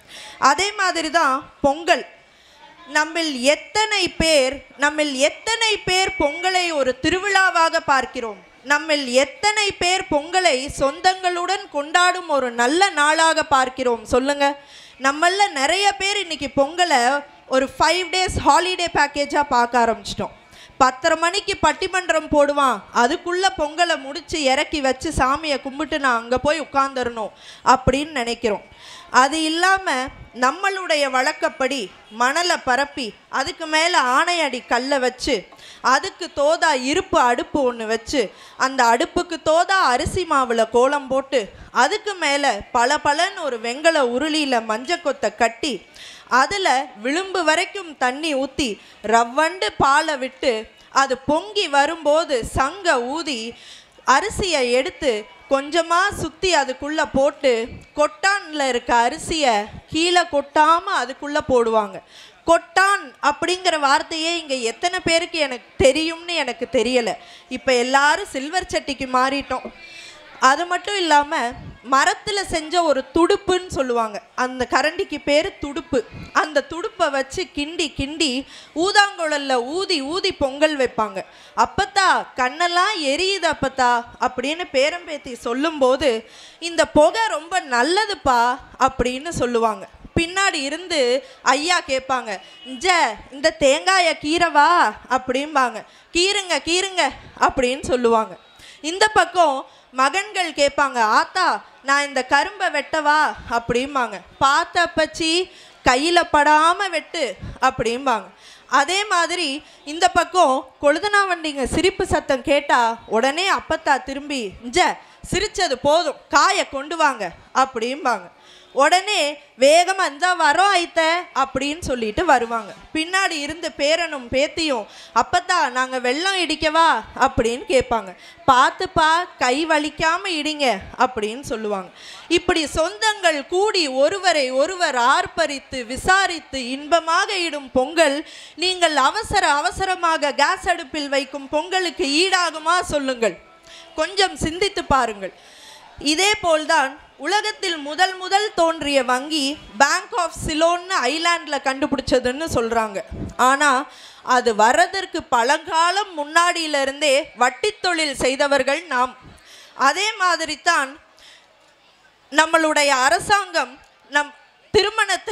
அதே மாதிரி தான் பொங்கல் நம்மில் எத்தனை பேர் நம்மில் எத்தனை பேர் பொங்கலை ஒரு திருவிழாவாக பார்க்கிறோம் நம்மில் எத்தனை பேர் பொங்கலை சொந்தங்களுடன் கொண்டாடும் ஒரு நல்ல நாளாக பார்க்கிறோம் சொல்லுங்க நம்மள நிறைய பேர் இன்னைக்கு பொங்கலை ஒரு ஃபைவ் டேஸ் ஹாலிடே பேக்கேஜாக பார்க்க ஆரம்பிச்சிட்டோம் பத்தரை மணிக்கு பட்டிமன்றம் போடுவான் அதுக்குள்ளே பொங்கலை முடித்து இறக்கி வச்சு சாமியை கும்பிட்டு நான் அங்கே போய் உட்காந்துடணும் அப்படின்னு நினைக்கிறோம் அது இல்லாமல் நம்மளுடைய வழக்கப்படி மணலை பரப்பி அதுக்கு மேலே ஆணையடி கல்லை வச்சு அதுக்கு தோதா இருப்பு அடுப்பு ஒன்று வச்சு அந்த அடுப்புக்கு தோதா அரிசி மாவில் கோலம் போட்டு அதுக்கு மேலே பல பலன்னு ஒரு வெங்கல உருளியில் மஞ்சக்கொத்தை கட்டி அதில் விளிம்பு வரைக்கும் தண்ணி ஊற்றி ரவ்வண்டு பாலை விட்டு அது பொங்கி வரும்போது சங்க ஊதி அரிசியை எடுத்து கொஞ்சமாக சுற்றி அதுக்குள்ளே போட்டு கொட்டானில் இருக்க அரிசியை கீழே கொட்டாமல் அதுக்குள்ளே போடுவாங்க கொட்டான் அப்படிங்கிற வார்த்தையே இங்கே எத்தனை பேருக்கு எனக்கு தெரியும்னு எனக்கு தெரியலை இப்போ எல்லாரும் சில்வர் சட்டிக்கு மாறிட்டோம் அது மட்டும் இல்லாமல் மரத்தில் செஞ்ச ஒரு துடுப்புன்னு சொல்லுவாங்க அந்த கரண்டிக்கு பேர் துடுப்பு அந்த துடுப்பை வச்சு கிண்டி கிண்டி ஊதாங்குழல்ல ஊதி ஊதி பொங்கல் வைப்பாங்க அப்பத்தா கண்ணெல்லாம் எரியுது அப்பத்தா அப்படின்னு பேரம்பேத்தி சொல்லும்போது இந்த புகை ரொம்ப நல்லதுப்பா அப்படின்னு சொல்லுவாங்க பின்னாடி இருந்து ஐயா கேட்பாங்க ஜ இந்த தேங்காயை கீரவா அப்படிம்பாங்க கீருங்க கீருங்க அப்படின்னு சொல்லுவாங்க இந்த பக்கம் மகன்கள் கேட்பாங்க ஆத்தா நான் இந்த கரும்பை வெட்டவா அப்படிம்பாங்க பார்த்த அப்பச்சி கையில் படாமல் வெட்டு அப்படிம்பாங்க அதே மாதிரி இந்த பக்கம் கொழுதனா வண்டிங்க சிரிப்பு சத்தம் கேட்டால் உடனே அப்பத்தா திரும்பி இஞ்ச சிரிச்சது போதும் காயை கொண்டு வாங்க அப்படிம்பாங்க உடனே வேகமாக இருந்தா வரோம் ஐத்த அப்படின்னு சொல்லிட்டு வருவாங்க பின்னாடி இருந்து பேரனும் பேத்தியும் அப்பத்தா நாங்கள் வெள்ளம் இடிக்கவா அப்படின்னு கேட்பாங்க பார்த்துப்பா கை வலிக்காம இடிங்க அப்படின்னு சொல்லுவாங்க இப்படி சொந்தங்கள் கூடி ஒருவரை ஒருவர் ஆர்ப்பரித்து விசாரித்து இன்பமாக இடும் பொங்கல் நீங்கள் அவசர அவசரமாக கேஸ் அடுப்பில் வைக்கும் பொங்கலுக்கு ஈடாகுமா சொல்லுங்கள் கொஞ்சம் சிந்தித்து பாருங்கள் இதே போல்தான் உலகத்தில் முதல் முதல் தோன்றிய வங்கி பேங்க் ஆஃப் சிலோன்னு ஐலாண்டில் கண்டுபிடிச்சதுன்னு சொல்கிறாங்க ஆனால் அது வர்றதற்கு பழங்காலம் முன்னாடியிலிருந்தே வட்டித் தொழில் செய்தவர்கள் நாம் அதே மாதிரி தான் நம்மளுடைய அரசாங்கம் நம் திருமணத்தை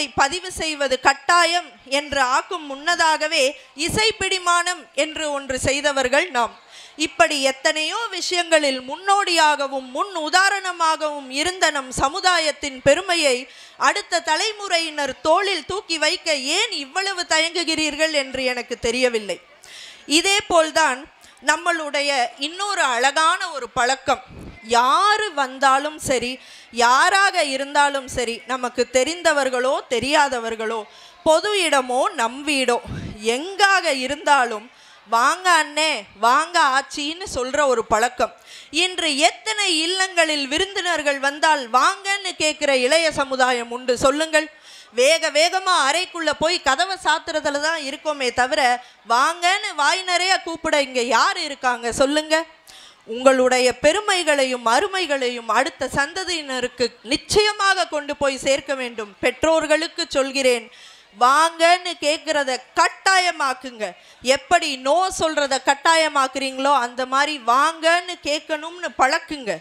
பாடலை பதிவு செய்வது கட்டாயம் என்று ஆக்கும் முன்னதாகவே இசைப்பிடிமானம் என்று ஒன்று செய்தவர்கள் நாம் இப்படி எத்தனையோ விஷயங்களில் முன்னோடியாகவும் முன் உதாரணமாகவும் இருந்த நம் சமுதாயத்தின் பெருமையை அடுத்த தலைமுறையினர் தோளில் தூக்கி வைக்க ஏன் இவ்வளவு தயங்குகிறீர்கள் என்று எனக்கு தெரியவில்லை இதே போல்தான் நம்மளுடைய இன்னொரு அழகான ஒரு பழக்கம் யாரு வந்தாலும் சரி யாராக இருந்தாலும் சரி நமக்கு தெரிந்தவர்களோ தெரியாதவர்களோ பொது இடமோ நம் வீடோ எங்காக இருந்தாலும் வாங்க அண்ணே வாங்க ஆச்சின்னு சொல்ற ஒரு பழக்கம் இன்று எத்தனை இல்லங்களில் விருந்தினர்கள் வந்தால் வாங்கன்னு கேட்கிற இளைய சமுதாயம் உண்டு சொல்லுங்கள் வேக வேகமா அறைக்குள்ள போய் கதவை சாத்துறதுல தான் இருக்கோமே தவிர வாங்கன்னு வாய் நிறைய கூப்பிட இங்க யார் இருக்காங்க சொல்லுங்க உங்களுடைய பெருமைகளையும் அருமைகளையும் அடுத்த சந்ததியினருக்கு நிச்சயமாக கொண்டு போய் சேர்க்க வேண்டும் பெற்றோர்களுக்கு சொல்கிறேன் வாங்கன்னு கேட்குறத கட்டாயமாக்குங்க எப்படி நோ சொல்றத கட்டாயமாக்குறீங்களோ அந்த மாதிரி வாங்கன்னு கேட்கணும்னு பழக்குங்க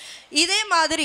இதே மாதிரி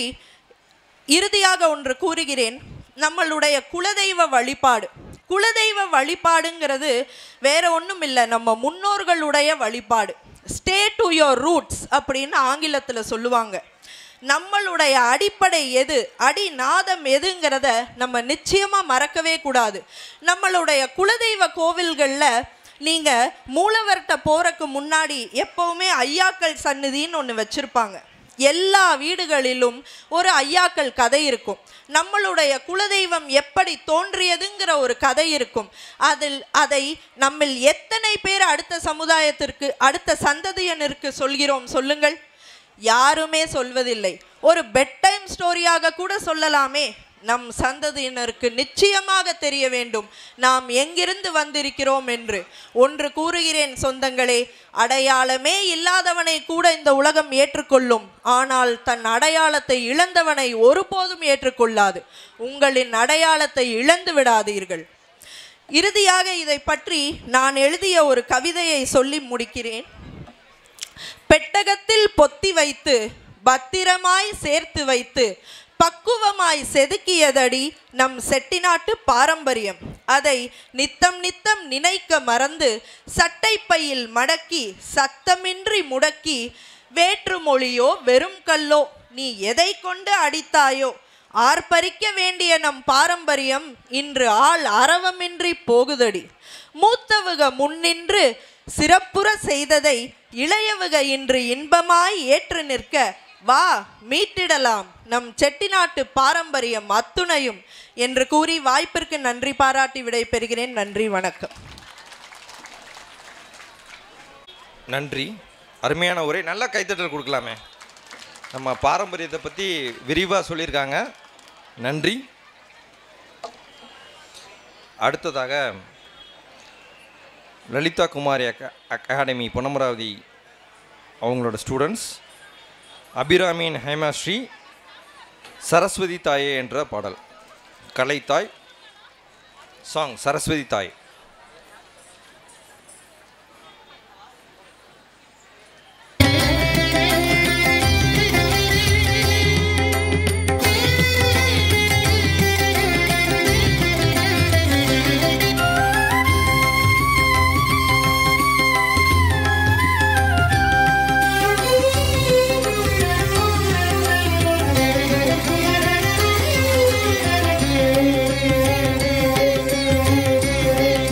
இறுதியாக ஒன்று கூறுகிறேன் நம்மளுடைய குலதெய்வ வழிபாடு குலதெய்வ வழிபாடுங்கிறது வேற ஒன்றும் இல்லை நம்ம முன்னோர்களுடைய வழிபாடு ஸ்டே டு யோர் ரூட்ஸ் அப்படின்னு ஆங்கிலத்தில் சொல்லுவாங்க நம்மளுடைய அடிப்படை எது அடிநாதம் எதுங்கிறத நம்ம நிச்சயமாக மறக்கவே கூடாது நம்மளுடைய குலதெய்வ கோவில்களில் நீங்கள் மூலவர்கிட்ட போகிறக்கு முன்னாடி எப்போவுமே ஐயாக்கள் சந்நிதின்னு ஒன்று வச்சுருப்பாங்க எல்லா வீடுகளிலும் ஒரு ஐயாக்கள் கதை இருக்கும் நம்மளுடைய குலதெய்வம் எப்படி தோன்றியதுங்கிற ஒரு கதை இருக்கும் அதில் அதை நம்மில் எத்தனை பேர் அடுத்த சமுதாயத்திற்கு அடுத்த சந்ததியினருக்கு சொல்கிறோம் சொல்லுங்கள் யாருமே சொல்வதில்லை ஒரு பெட் டைம் ஸ்டோரியாக கூட சொல்லலாமே நம் சந்ததியினருக்கு நிச்சயமாக தெரிய வேண்டும் நாம் எங்கிருந்து வந்திருக்கிறோம் என்று ஒன்று கூறுகிறேன் சொந்தங்களே அடையாளமே இல்லாதவனை கூட இந்த உலகம் ஏற்றுக்கொள்ளும் ஆனால் தன் அடையாளத்தை இழந்தவனை ஒருபோதும் ஏற்றுக்கொள்ளாது உங்களின் அடையாளத்தை இழந்து விடாதீர்கள் இறுதியாக இதை பற்றி நான் எழுதிய ஒரு கவிதையை சொல்லி முடிக்கிறேன் பெட்டகத்தில் பொத்தி வைத்து பத்திரமாய் சேர்த்து வைத்து பக்குவமாய் செதுக்கியதடி நம் செட்டிநாட்டு பாரம்பரியம் அதை நித்தம் நித்தம் நினைக்க மறந்து சட்டைப்பையில் மடக்கி சத்தமின்றி முடக்கி வேற்றுமொழியோ வெறும் கல்லோ நீ எதை கொண்டு அடித்தாயோ ஆர்ப்பரிக்க வேண்டிய நம் பாரம்பரியம் இன்று ஆள் அரவமின்றி போகுதடி மூத்தவுக முன்னின்று சிறப்புற செய்ததை இளையவுக இன்று இன்பமாய் ஏற்று நிற்க வா மீட்டிடலாம் நம் செட்டிநாட்டு பாரம்பரியம் அத்துணையும் என்று கூறி வாய்ப்பிற்கு நன்றி பாராட்டி விடைபெறுகிறேன் நன்றி வணக்கம் நன்றி அருமையான உரை நல்லா கைத்தட்டல் கொடுக்கலாமே நம்ம பாரம்பரியத்தை பற்றி விரிவாக சொல்லியிருக்காங்க நன்றி அடுத்ததாக லலிதா குமாரி அகா அகாடமி பொன்னமராவதி அவங்களோட ஸ்டூடெண்ட்ஸ் அபிராமியின் ஹேமாஸ்ரீ சரஸ்வதி தாயே என்ற பாடல் கலைத்தாய் சாங் சரஸ்வதி தாய் Thank you.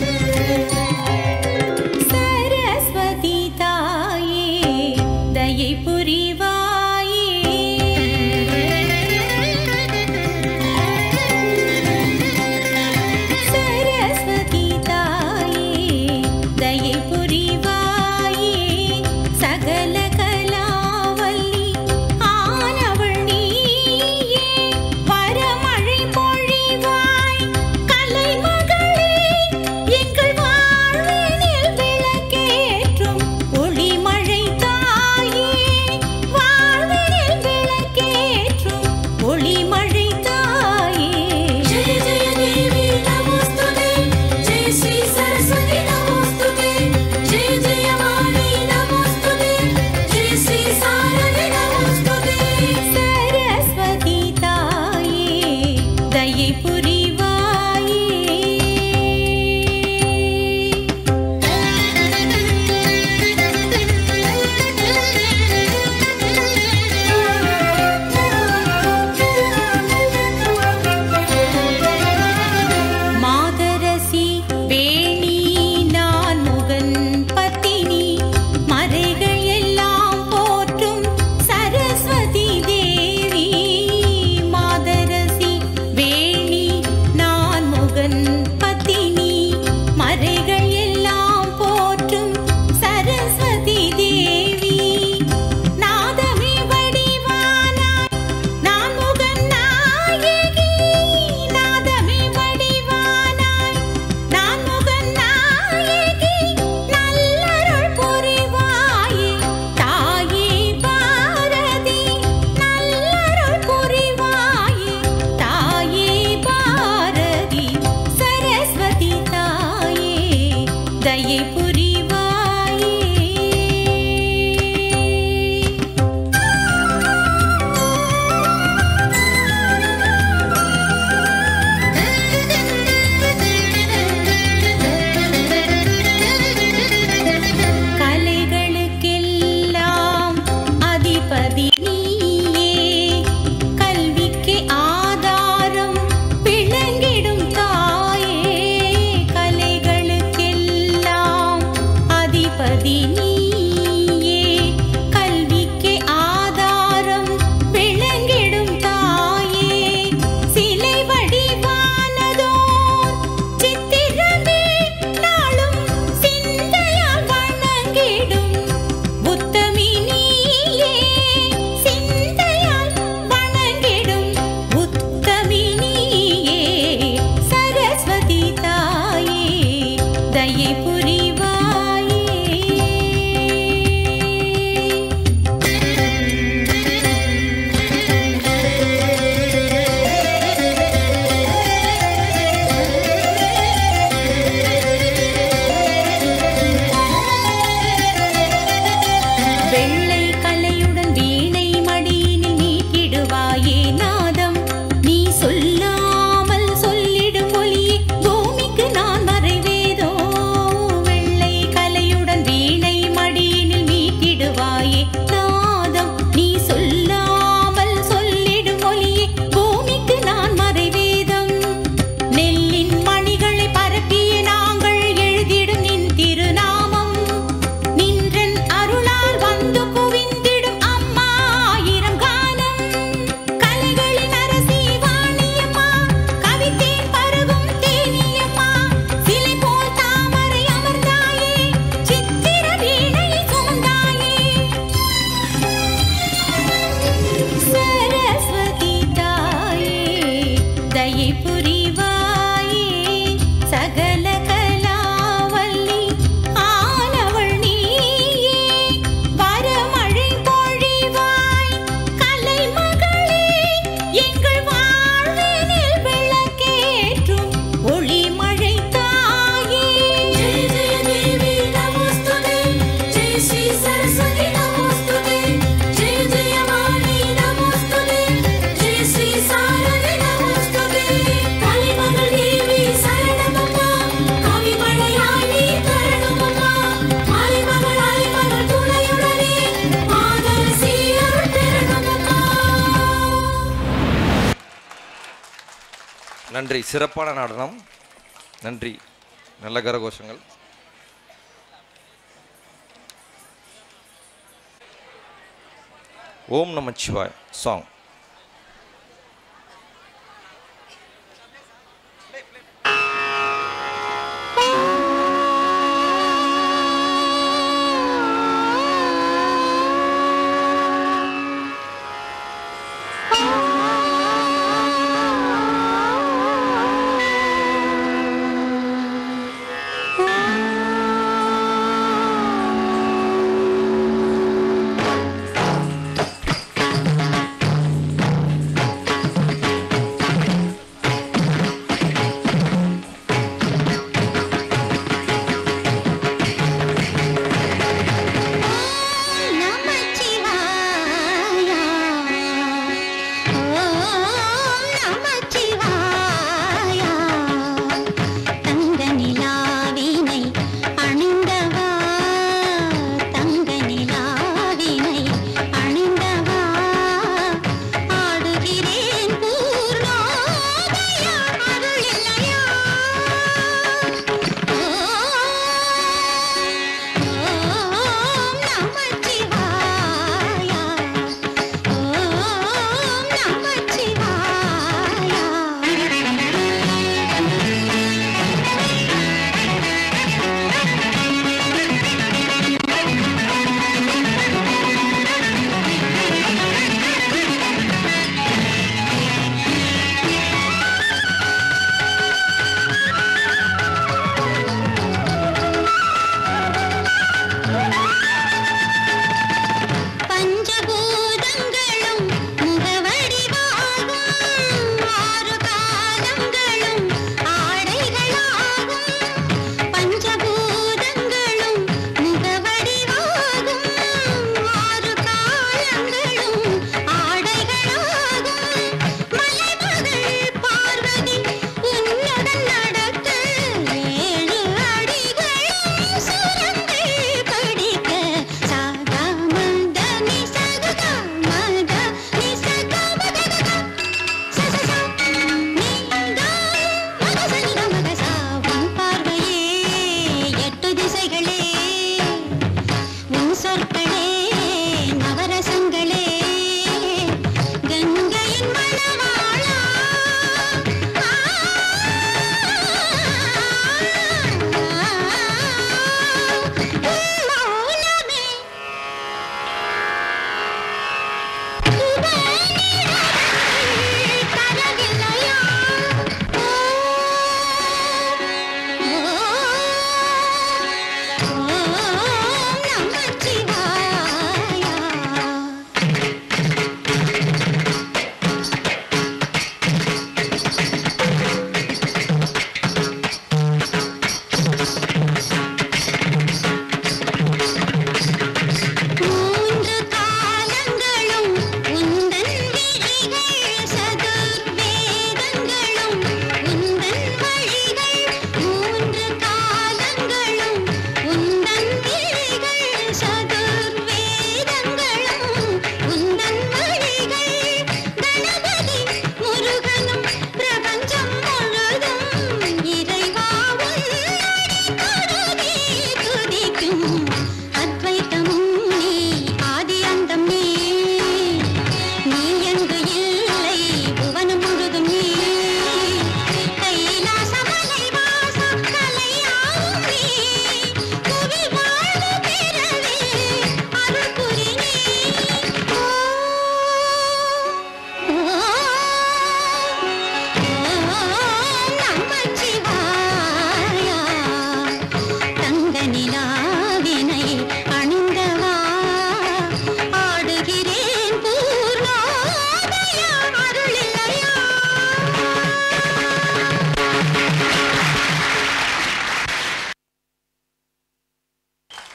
அவன் பத்தினி மறைகள் எல்லாம் போற்றும் சரஸ்வதி தேவி நாதமே வடிவானாய் நான் முகன் நாயகி நாதமே வடிவானாய் நான் முகன் நாயகி நல்லருள் புரிவாயே தாயே பாரதி நல்லருள் புரிவாயே தாயே பாரதி சரஸ்வதி தாயே தயை புரிவாயே கலைகளுக்கெல்லாம் அதிபதி நீயே கல்விக்கு ஆதாரம் விளங்கிடும் தாயே கலைகளுக்கெல்லாம் அதிபதி நீயே கல்விக்கு ஆதாரம் விளங்கிடும் தாயே சிலை வடிவானதோர் சித்திரமே நாளும் சிந்தையால் வணங்கிடும் உத்தமி நீயே சிந்தையால் வணங்கிடும் உத்தமி நீயே சரஸ்வதி தாயே தயை புரிவாயே வெள்ளை கலையுடன் வீணை மடியினில் நீட்டிடுவாயே நாதம் நீ சொல்லாமல் சொல்லிடும் ஒலியே பூமிக்கு நான் மறைவேதோ வெள்ளை கலையுடன் வீணை மடியினில் மீட்டிடுவாயே நாதம் நீ சொல்லாமல் சொல்லிடும் ஒலியே பூமிக்கு நான் மறைவேதம் நெல்லின் மணிகளை பரப்பிய நாங்கள் எழுதிடும் நின் திருநாமம் நின்றன் அருளால் வந்து குவிந்திடும் அம்மா ஆயிரம் காலம் கலைகளின் அரசி வாணியம்மா கவித்தேன் பருகும் தேனியம்மா சிலை போல் தாமரை அமர்ந்தாயே சித்திர வீணை சுமந்தாயே சரஸ்வதி தாயே தயை புரிவாயே சகல கலாவல்லி ஆனவள் நீயே வரமழை பொழிவாய் கலைமகளே எங்கள் வாழ்வினில் விளக்கேற்றும் ஒளிமழை தாயே जय जय देवी नमोस्तुते जय श्री सरस्वती नमोस्तुते जय जय वाणी नमोस्तुते जय श्री सारदे नमोस्तुते கலைமகள் தேவி சரணமம்மா கவிமழையாய் நீ தரணுமம்மா மலைமகள் அலைமகள் துணையுடனே மாதரசி அருள் பெறணுமம்மா நன்றி சிறப்பான நடனம் நன்றி நல்ல கரகோஷங்கள் ஓம் நமச்சிவாய் சாங் Thank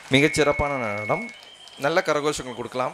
மிகச்சிறப்பான நடனம் நல்ல கரகோஷங்கள் கொடுக்கலாம்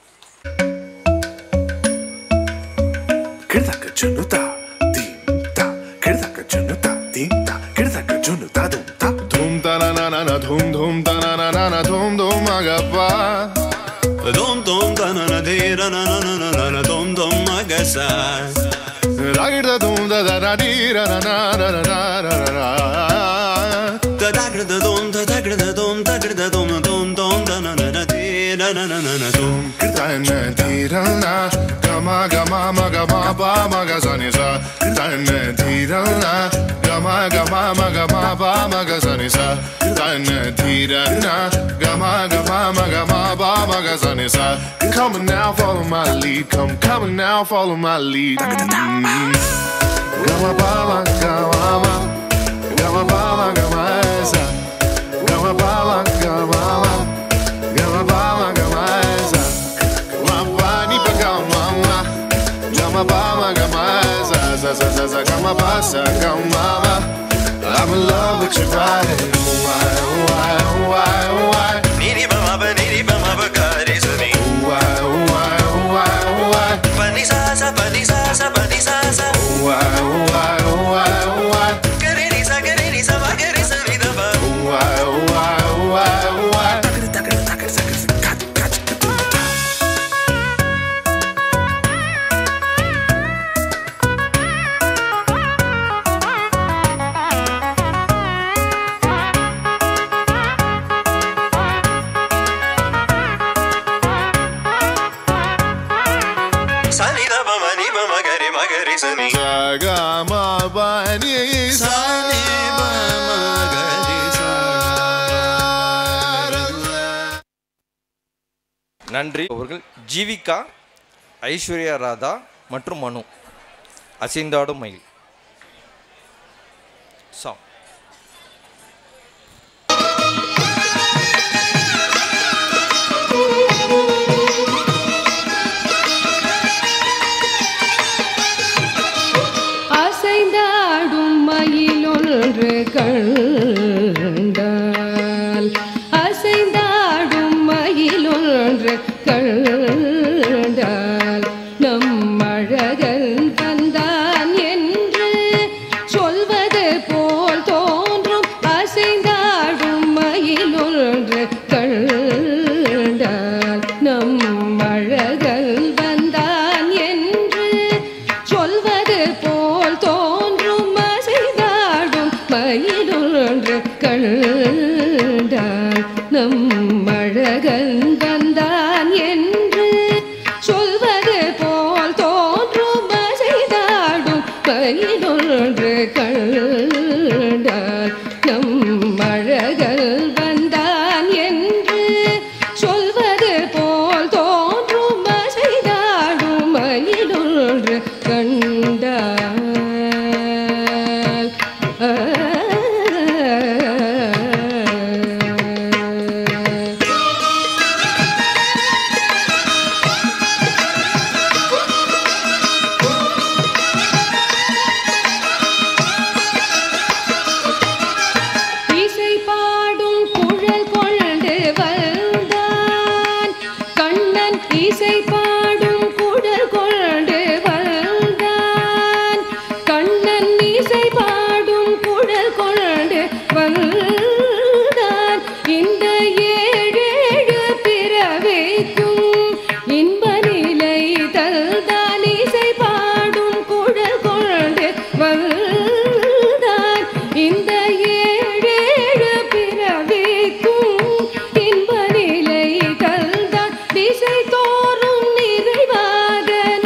கிழக்க ஜுனுதா தீம் தா கிழக்க ஜுனுதா தீம் தா கிழக்க ஜுனுதா தும் தா धूम तना ना ना ना धूम धूम तना ना ना ना धूम धूम agappa Dom dom da na na de ra na na na na na na dom dom magasa. ragir da धूम da da da di ra na na na na na na na na Da da gra da dom da da gra da dom da gra da dom dom dom da na na na de ra na na na na dom. Tana tirana gama gama maga ma ba maga sani sa Tana tirana gama gama maga ma ba maga sani sa Tana tirana gama gama maga ma ba maga sani sa Come on now follow my lead come come on now follow my lead Mm. Gama ba ma gama ma gama ba ma gama sa Gama ba ma gama ma gama ba ma gama sa Gama ni pa gama ma Gama ba ma gama sa sa sa sa sa gama ba sa gama ma I'm in love with your body Why why why why Ni ni ba ma ba ni ni ba ma ba ga re sa ni. Why why why why Pa ni sa sa pa ni sa sa pa ni sa sa. Why why why why Ga re ni sa ga re ni sa ma ga re sa ni da ba. Why why why why Sa ni da ba ma ni ba ma ga re ma ga re sa ni. Gama ba ni Sa ni ba ma ga re sa. நன்றி அவர்கள் ஜீவிகா ஐஸ்வர்யா ராதா மற்றும் மனு அசைந்தாடும் மயில் song அசைந்தாடும் மயிலொன்று கண்டால் அசைந்தாடும் மயிலொன்று கண்டால் நம் அழகன் வந்தான் என்று சொல்வது போல் தோன்றும் அசைந்தாடும் மயிலொன்று கண்டால் நம் அழகன் வந்தான் என்று சொல்வது போல் தோன்றும் அசைந்தாடும் மயிலொன்று கண்டால் நம் அழகன் வந்தான் என்று சொல்வது போல் தோன்றும் அசைந்தாடும் மயிலொன்று கண்டால் நம் அழகன் வந்தான் என்று சொல்வது போல் தோன்றும் அசைதாடும் மயிலொன்று கண்டால் ஆ. இசை பாடும் குழல் கொண்டு வந்தான் கண்ணன் இசை பாடும் குழல் கொண்டு வந்தான் கண்ணன் இசை பாடும் குழல் கொண்டு வந்தான் இந்த ஏழேழு பிறவிக்கும் இன்ப நிலை தந்தான் இசை பாடும் குழல் கொண்டு வந்தான் இந்த ஏழேழு பிறவிக்கும் இன்ப நிலை தந்தான் திசை தோறும் நிறைவாக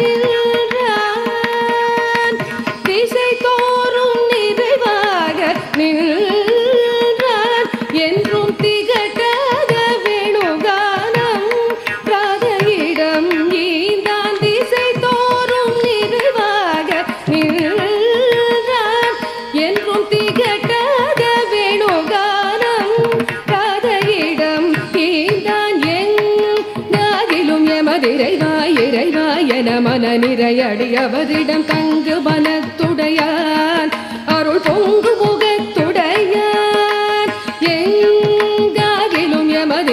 நின்றான் திசை தோறும் நிறைவாக நின்றான் என்றும் திகட்டாத வேணுகானம் ராதையிடம் ஈந்தான் திசை தோறும் நிறைவாக நின்றான் என்றும் திகட்டாத வேணுகானம் ராதையிடம் ஈந்தான் எங்காகிலும் எமதிரைவாய் இறைவாய் என மன நிறையடியவதிடம் தங்கு மனத்துடையான் அருள் பொங்கு முகத்துடையான் எங்காகிலும் எமது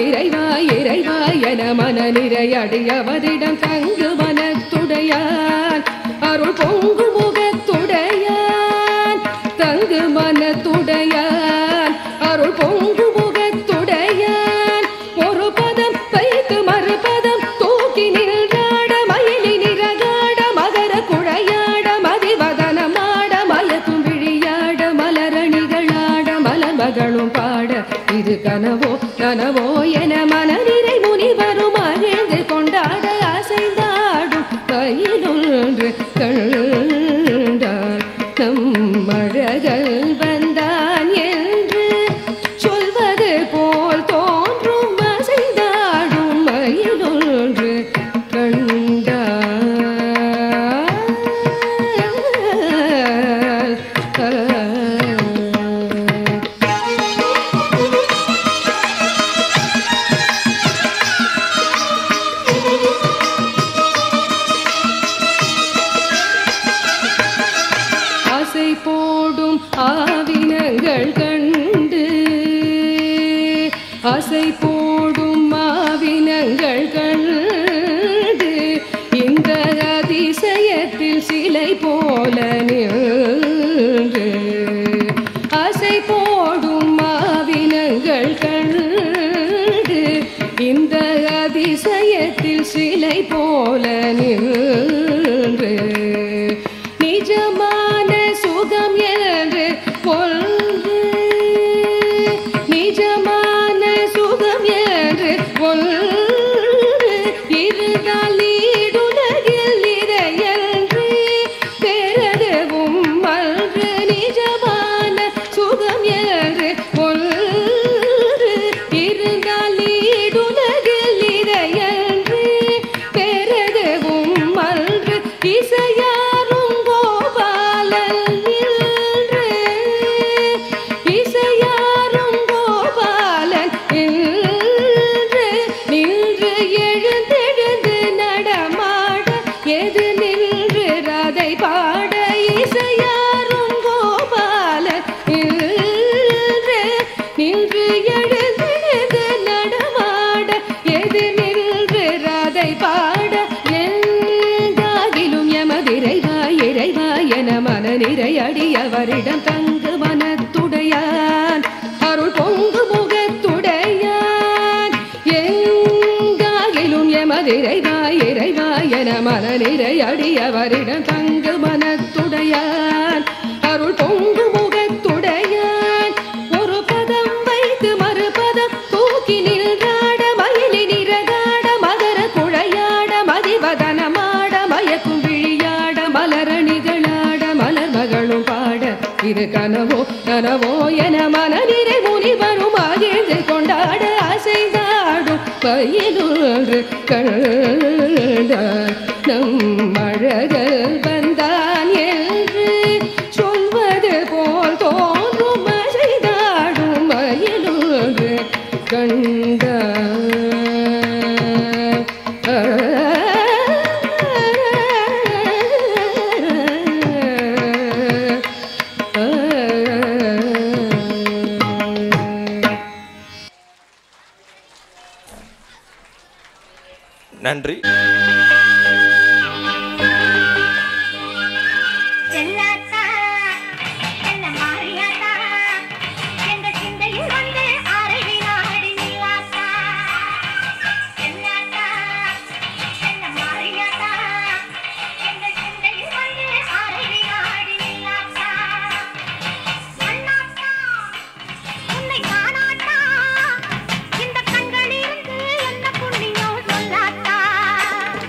அடியவரிடம் தங்கு மனத்துடையான் அருள் பொங்கு முகத்துடையான் தங்கு மனத்துடையான் அருள் பொங்கு முகத்துடையான் ஒரு பதம் வைத்து மறுபதம் தூக்கி நின்றாட மயிலி நிறகாட மகர குழையாட மதிவதனமாட மயக்கும் விழியாட மலரணிகளாட மலர்மகளும் பாட இது கனவோ கனவோ என மனநிறை முனிவரும் மகிழ்ந்து கொண்டாட அசைந்தாடும் கையிலொன்று கண்டார் நம் அழகல் வந்தான் என்று சொல்வது போல் தோன்றும் அசைந்தாடும் மயிலொன்று கண்டார் ஆசை போடும் ஆவினங்கள் கண்டு ஆசை போடும் ஆவினங்கள் கண்டு இந்த அதிசயத்தில் சிலை போல நின்று ஆசை போடும் ஆவினங்கள் கண்டு இந்த அதிசயத்தில் சிலை போல நின்று நிஜமான சுகம் என்று ஒன்று நிஜமான சுகம் என்று ஒன்று இருந்தால் நீடுலகில் இதையன்று பெறவும் அன்று நிஜமான சுகம் என்று ஒன்று இருந்தால் நீடுலகில் இதையன்று பெறவும் அன்று இசையாரும் கோபாலன் நின்று இசையாரும் கோபாலன் நின்று நின்று எழுந்தெழுந்து நடமாட எது நின்று ராதை பாட இசையாரும் கோபாலன் நின்று நின்று எழுந்தெழுந்து நடமாட எது நின்று ராதை பாட எந்தாகிலும் எமதிரைவா இறைவா என மனநிறை அடியவரிடம் தங்கு மனத்துடையான் அருள் பொங்கு முகத்துடையான் எங்காகிலும் எமதிரைவா இறைவா என மனநிறை அடியவரிடம் தங்கு மனத்துடையான் அருள் பொங்கு முகத்துடையான் ஒரு பதம் வைத்து மறுபதம் தூக்கி நின்றாட மயிலி நிறகாட மகர குழையாட மதிவதனமாட மயக்கும் விழியாட மலரணிகளாட மலர் மகளும் பாட இது கனவோ கனவோ என மனநிறை முனிவரும் மகிழ்ந்து கொண்டாட அசைந்தாடும் பயிலொன்று கண்டார் நம் அழகல் வந்தான் என்று சொல்வது போல் தோன்றும் அசைந்தாடும் மயிலொன்று நன்றி செல்லாத்தா, செல்ல மாறியாத்தா, எங்க சிந்தையில் வந்து அறைவினாடி நில்லாத்தா. செல்லாத்தா, செல்ல மாறியாத்தா, எங்க சிந்தையில் வந்து அறைவினாடி நில்லாத்தா. அண்ணாத்தா, உன்னை காணாத்தா, இந்த கண்களிலிருந்து என்ன புண்ணியம் சொல்லாத்தா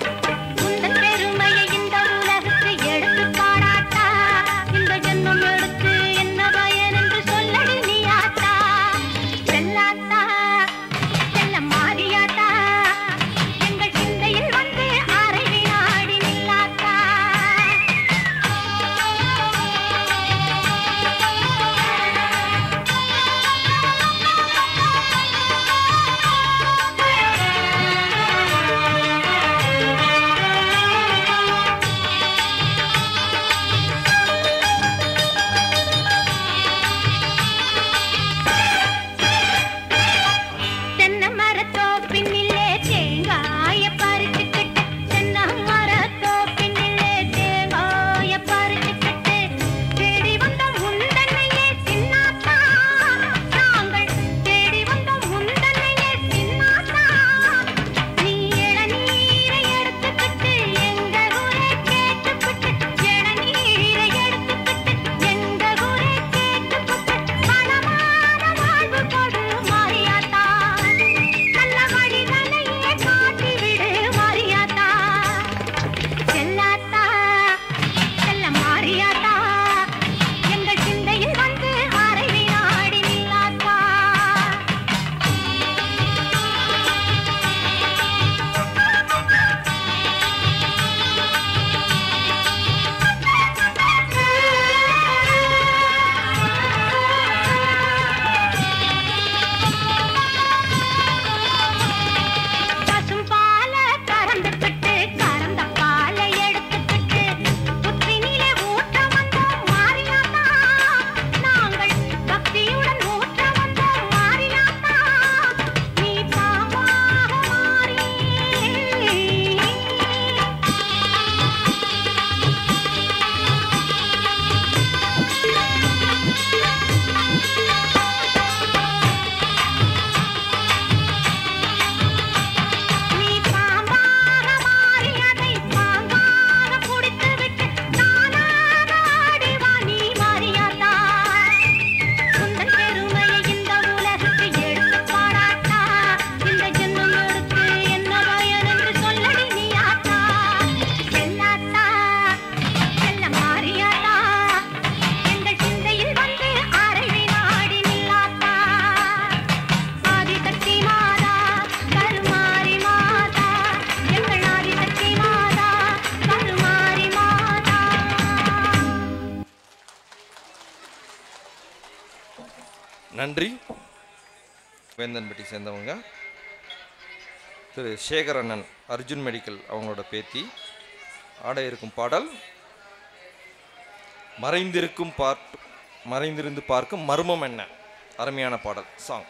நன்றி வேந்தன்பட்டி சேர்ந்தவங்க திரு சேகர் அண்ணன் அர்ஜுன் மெடிக்கல் அவங்களோட பேத்தி ஆட இருக்கும் பாடல் மறைந்திருக்கும் பார்ட் மறைந்திருந்து பார்க்கும் மர்மம் என்ன அருமையான பாடல் சாங்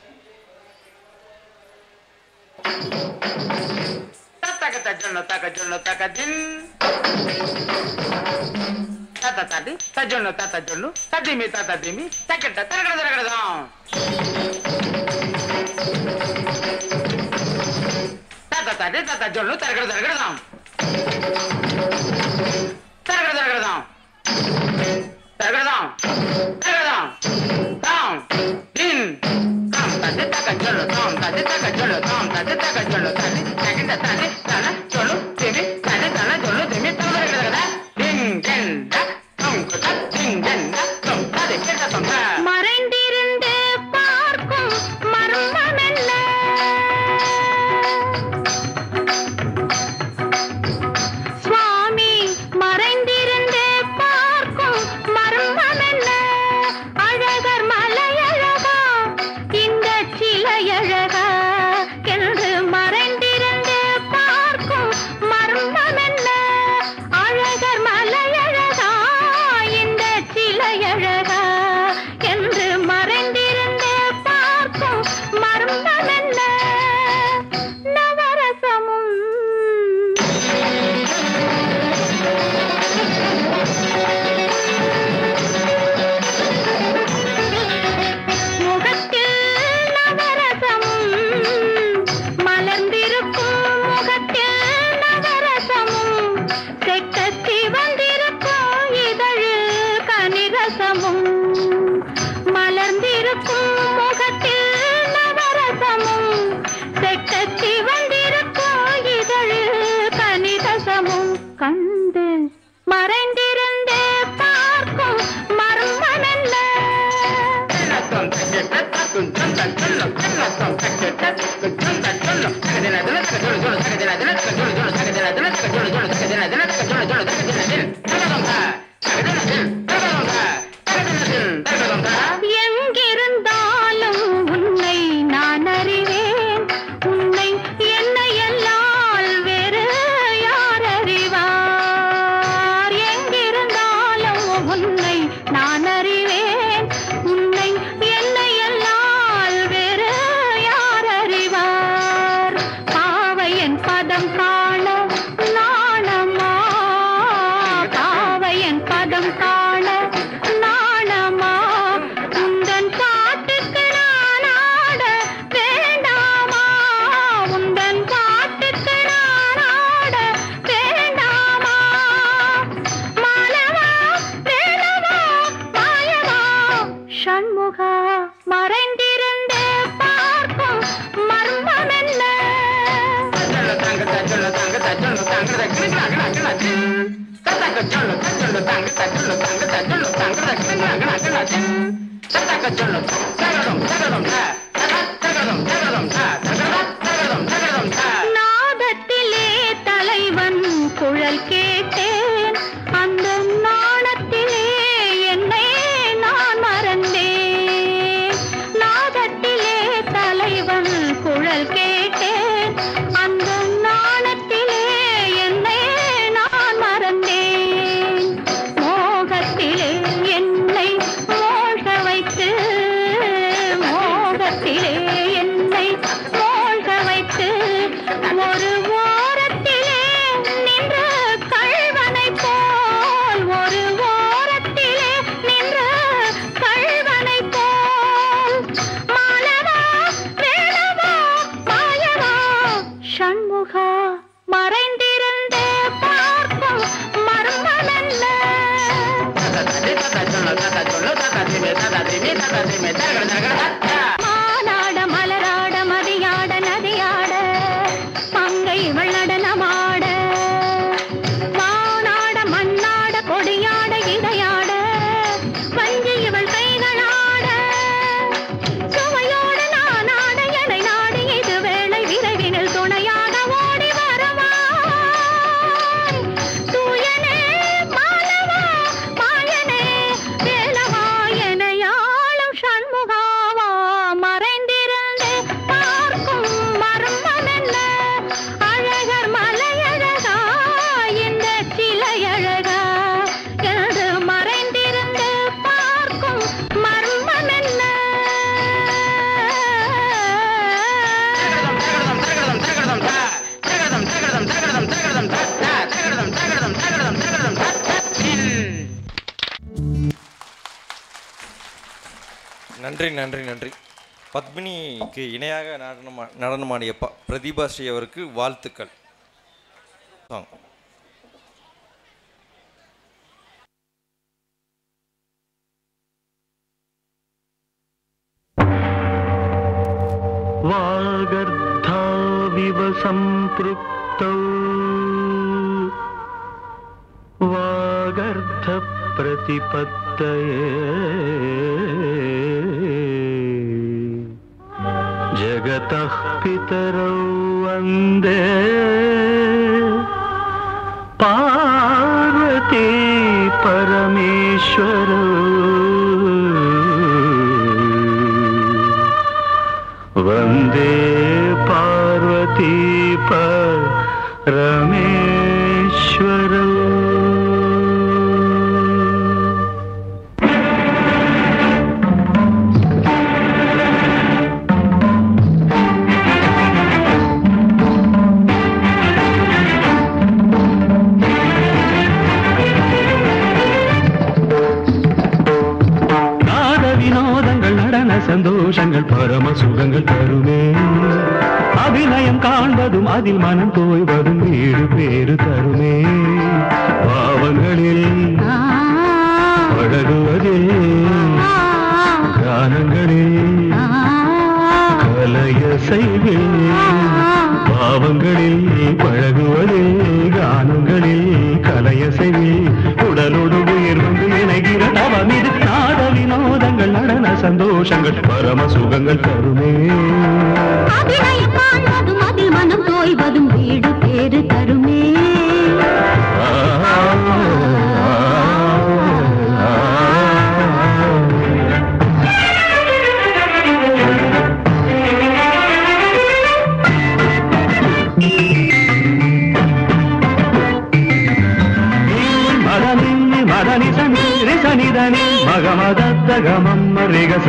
తక తజ్జున్న తక జున్న తక జిన్ తత తది తజ్జున్న తత జున్ను తదిమి తత దిమి తకెట్ట తరగడ తరగడదాం తత తది తత జున్ను తరగడ తరగడదాం తరగడ తరగడదాం తరగడదాం తరగడదాం దాం దిన్ తాం తది తక జున్ను తాం తది తక జున్ను తాం తది తక జున్ను తది తగిన తది తన జున్ను దిమి తది తన జున్ను దిమి తరగడ తరగడ దిన్ దిన్ ద తం కుత దిన్ దిన్ ద తం తది కెట తం ద மறைந்திருந்து பார்க்கும் மர்மம் என்ன சுவாமி மறைந்திருந்து பார்க்கும் மர்மம் என்ன அழகர் மலையழகா இந்த சிலையழகா என்று மறைந்திருந்து பார்க்கும் மர்மம் என்ன அழகர் மலையழகா இந்த சிலையழகா என்று மறைந்திருந்து பார்க்கும் மர்மம் என்ன நவரசமும் முகத்தில் நவரசமும் மலர்ந்திருக்கும் முகத்தில் நவரசமும் செக்கத்தி வந்திருக்கும் இதழில் கனிரசமும் மலர்ந்திருக்கும் முகத்தில் நவரசமும் செக்கத்தி வந்திருக்கும் இதழில் கனிரசமும் கண்டு மறைந்திருந்தே பார்க்கும் மர்மம் என்ன எங்கிருந்தாலும் உன்னை நான் அறிவேன் உன்னை என்னை எல்லால் வேறு யார் அறிவார் எங்கிருந்தாலும் உன்னை நான் அறிவேன் உன்னை என்னை எல்லால் வேறு யார் அறிவார் பாவையன் பதம் காண நாணமா பாவையன் பதம் காண நாணமா உந்தன் பாட்டுக்கு நான் ஆட வேண்டாமா உந்தன் பாட்டுக்கு நான் ஆட வேண்டாமா மாலவா வேலவா மாயவா சண்முகா மறைந்திருந்தே பார்க்கும் மர்மம் என்ன நாதத்திலே தலைவன் குழல் கேட்டேன் அந்த நாணத்திலே என்னை நான் மறந்தேன் நாதத்திலே தலைவன் குழல் கேட்டேன் அந்த நாணத்திலே என்னை நான் மறந்தேன் மோகத்திலே என்னை மோக வைத்து மோகத்திலே என்னை மோக வைத்து ஒரு ஓரத்திலே நின்ற கள்வனை போல் ஒரு ஓரத்திலே நின்ற கள்வனை போல் மாலவா வேலவா மாயவா சண்முகா மறைந்திருந்தே பார்க்கும் மர்மம் என்ன மானாட மலராட மதியாட நதியாட மங்கை இவள் நடனமாட வானாட மண்ணாட கொடியாட இடையாட வஞ்சி இவள் கைகளாட சுவையோட நானாட எனை நாடி இது வேளை விரைவினில் துணையாக ஓடி வரவா தூயனே மாலவா மாயனே வேலவா எனையாளும் நன்றி நன்றி நன்றி பத்மினிக்கு இணையாக நடனமா நடனமாடிய ப பிரதீபா ஸ்ரீ அவருக்கு வாழ்த்துக்கள் வாங்க. वागर्धाविव सम्पृक्तौ वागर्धप्रतिपत्तये जगतः पितरौ वन्दे पार्वती परमेश्वर वन्दे पार्वती परमेश्वर நாத வினோதங்கள் நடன சந்தோஷங்கள் பரம சுகங்கள் தருமே அபிநயம் காண்பதும் அதில் மனம் தோய்வதும் வீடு பேறு தருமே பாவங்களில் பழகுவதில் கானங்களில் கலைய செய்வில் பாவங்களில் பழகுவதில் கானங்களில் கலைய செய்வில் உடலோடு உயிர் வந்து இணைகிற தவம் இது நாத வினோதங்கள் நடன சந்தோஷங்கள் பரம சுகங்கள் தருமே அபிநயம் காண்பதும் அதில் மனம் தோய்வதும் வீடு பேறு தருமே மதனின்னி மதனி சனி ரிசனிதனி மகமதத்த கமம் ரிகச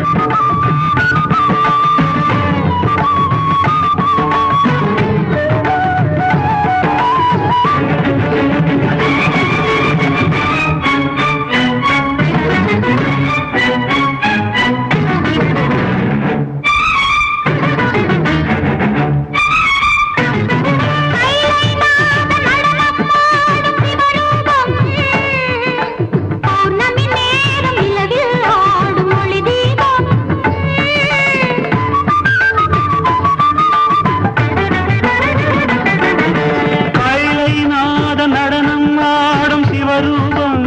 பௌர்ணமி நேரம் நிலவில் ஆடும் ஒளி தீபம் கைலை நாத நடனம் ஆடும் சிவரூபம்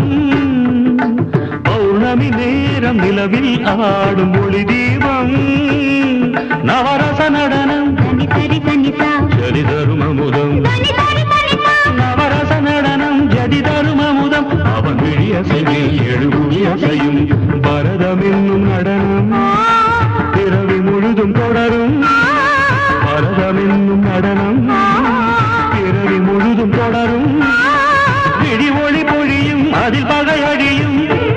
பௌர்ணமி நேரம் நிலவில் ஆடும் ஒளி தீபம் நவரச நடனம் தனி தனிசா ஜதி தரும் அமுதம் நவரச நடனம் ஜதி தரும் அமுதம் அவன் விழிய செய்வில் எழுபுவி அசையும் பரதம் என்னும் நடனம் பிறவி முழுதும் தொடரும் பரதம் என்னும் நடனம் பிறவி முழுதும் தொடரும் விழி ஒளி பொழியும் அதில் பகை அழியும்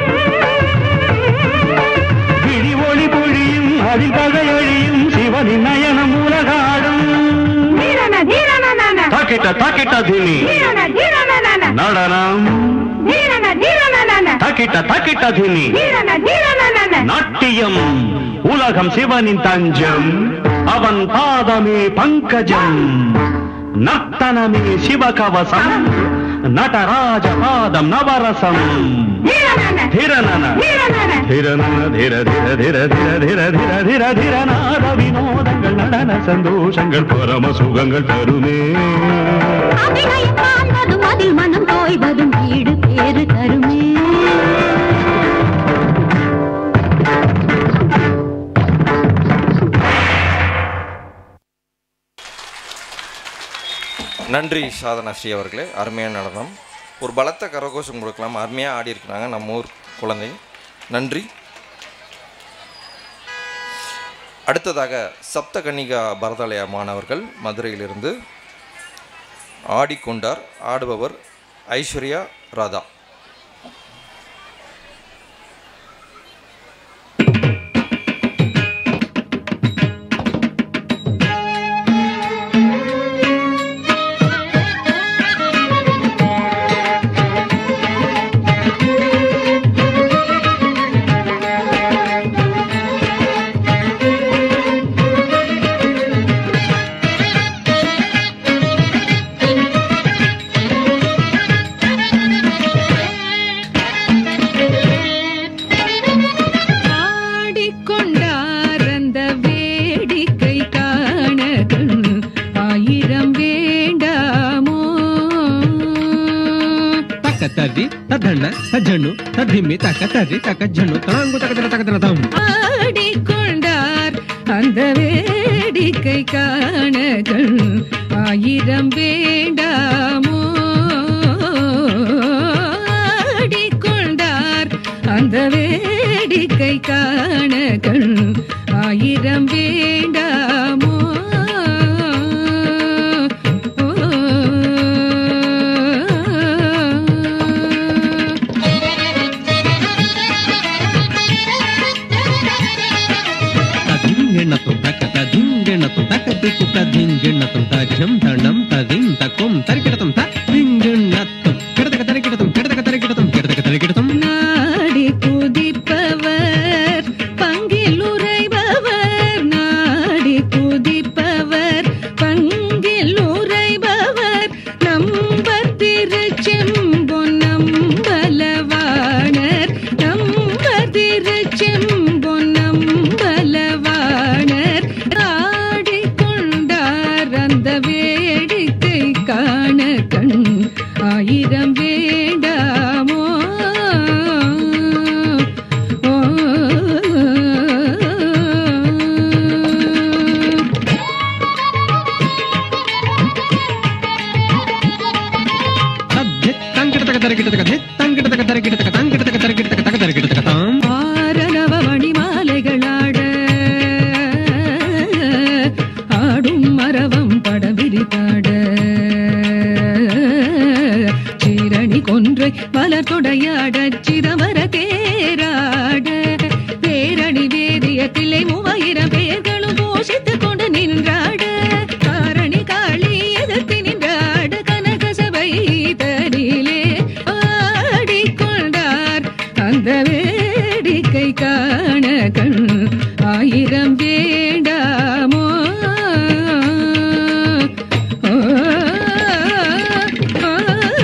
விழி ஒளி பொழியும் அதில் பகை அழியும் சிவனின் நயனம் உலகாடும் தாக்கிட்ட தாக்கிட்ட தினி நடனம் தாக்கிட்ட தாக்கிட்ட தினி நாட்டியம் உலகம் சிவனின் தஞ்சம் அவன் பாதமே பங்கஜம் நர்த்தனமே சிவகவசம் நடராஜ பாதம் நவரசம் திரநன திரநன திர திர திர திர திர திர திர திர நாத வினோதங்கள் நடன சந்தோஷங்கள் பரம சுகங்கள் தருமே அபிநயம் காண்பதும் அதில் மனம் தோய்வதும் வீடு பேறு தருமே நன்றி சாதனா ஸ்ரீ அவர்களே அருமையான நடனம் ஒரு பலத்த கரகோஷம் கொடுக்கலாம் அருமையாக ஆடி இருக்கிறாங்க நம்ம ஊர் குழந்தை நன்றி அடுத்ததாக சப்தகன்னிகா பரதாலயா மாணவர்கள் மதுரையிலிருந்து ஆடிக்கொண்டார் ஆடுபவர் ஐஸ்வர்யா ராதா ஆ தத்தண்ண தஜ்ஜண்ணு தத்திம்மி தக்க தரி தக்க ஜண்ணு தலாங்கு தக்க தர தக்க தரம் ஆடிக்கொண்டார் அந்த வேடிக்கை காண கண் ஆயிரம் வேண்டாமோ ஆடிக்கொண்டார் அந்த வேடிக்கை காண கண் ஆயிரம் வேண்டாமோ ததிங்கெண்ணத்தும் தக்க ததிங்கெண்ணத்தும் தக்க திக்கு ததிங்கெண்ணத்தும் தஜம் தணம் ததிம் தக்கும் தரிக்கிடத்தும் ததிங்கெண்ணத்தும் கிடதக்க தரிக்கிடத்தும் கிடதக்க தரிக்கிடத்தும் கிடதக்க தரிக்கிடத்தும் நாடி குதிப்பவர் பங்கில் உறைபவர் நாடி குதிப்பவர் பங்கில் உறைபவர் நம்பர் திருச்செம்பொன் நம்பலவாணர் நம்பர் திருச்செம்பொன் நம்பலவாணர் ஆடிக்கொண்டார் அந்த வேடிக்கை காண கண் ஆயிரம் வேண்டாமோ ஓ, தங்கிடத்தக்க தரிக்கிடத்தக்க தி தங்கிடத்தக்க தரிக்கிடத்தக்க தங்கிடத்தக்க தரிக்கிடத்தக்க தக்க தரிக்கிடத்தக்க தாம் ஆரரவ மணிமாலைகளாட ஆடும் மரவம் படவிரித்தாட சீரணி கொன்றை மலர்தொடையாட சிதமர தேராட பேரணி வேதிய தில்லை மூவாயிரம் பேர்களும் போஷித்துக் கொண்டு நின்றாட காரணி காளி எதிர்த்து நின்றாட கனக சபை தனிலே ஆடிக்கொண்டார் அந்த வேடிக்கை காண கண் ஆயிரம் வேண்டாமோ ஆ, ஆ,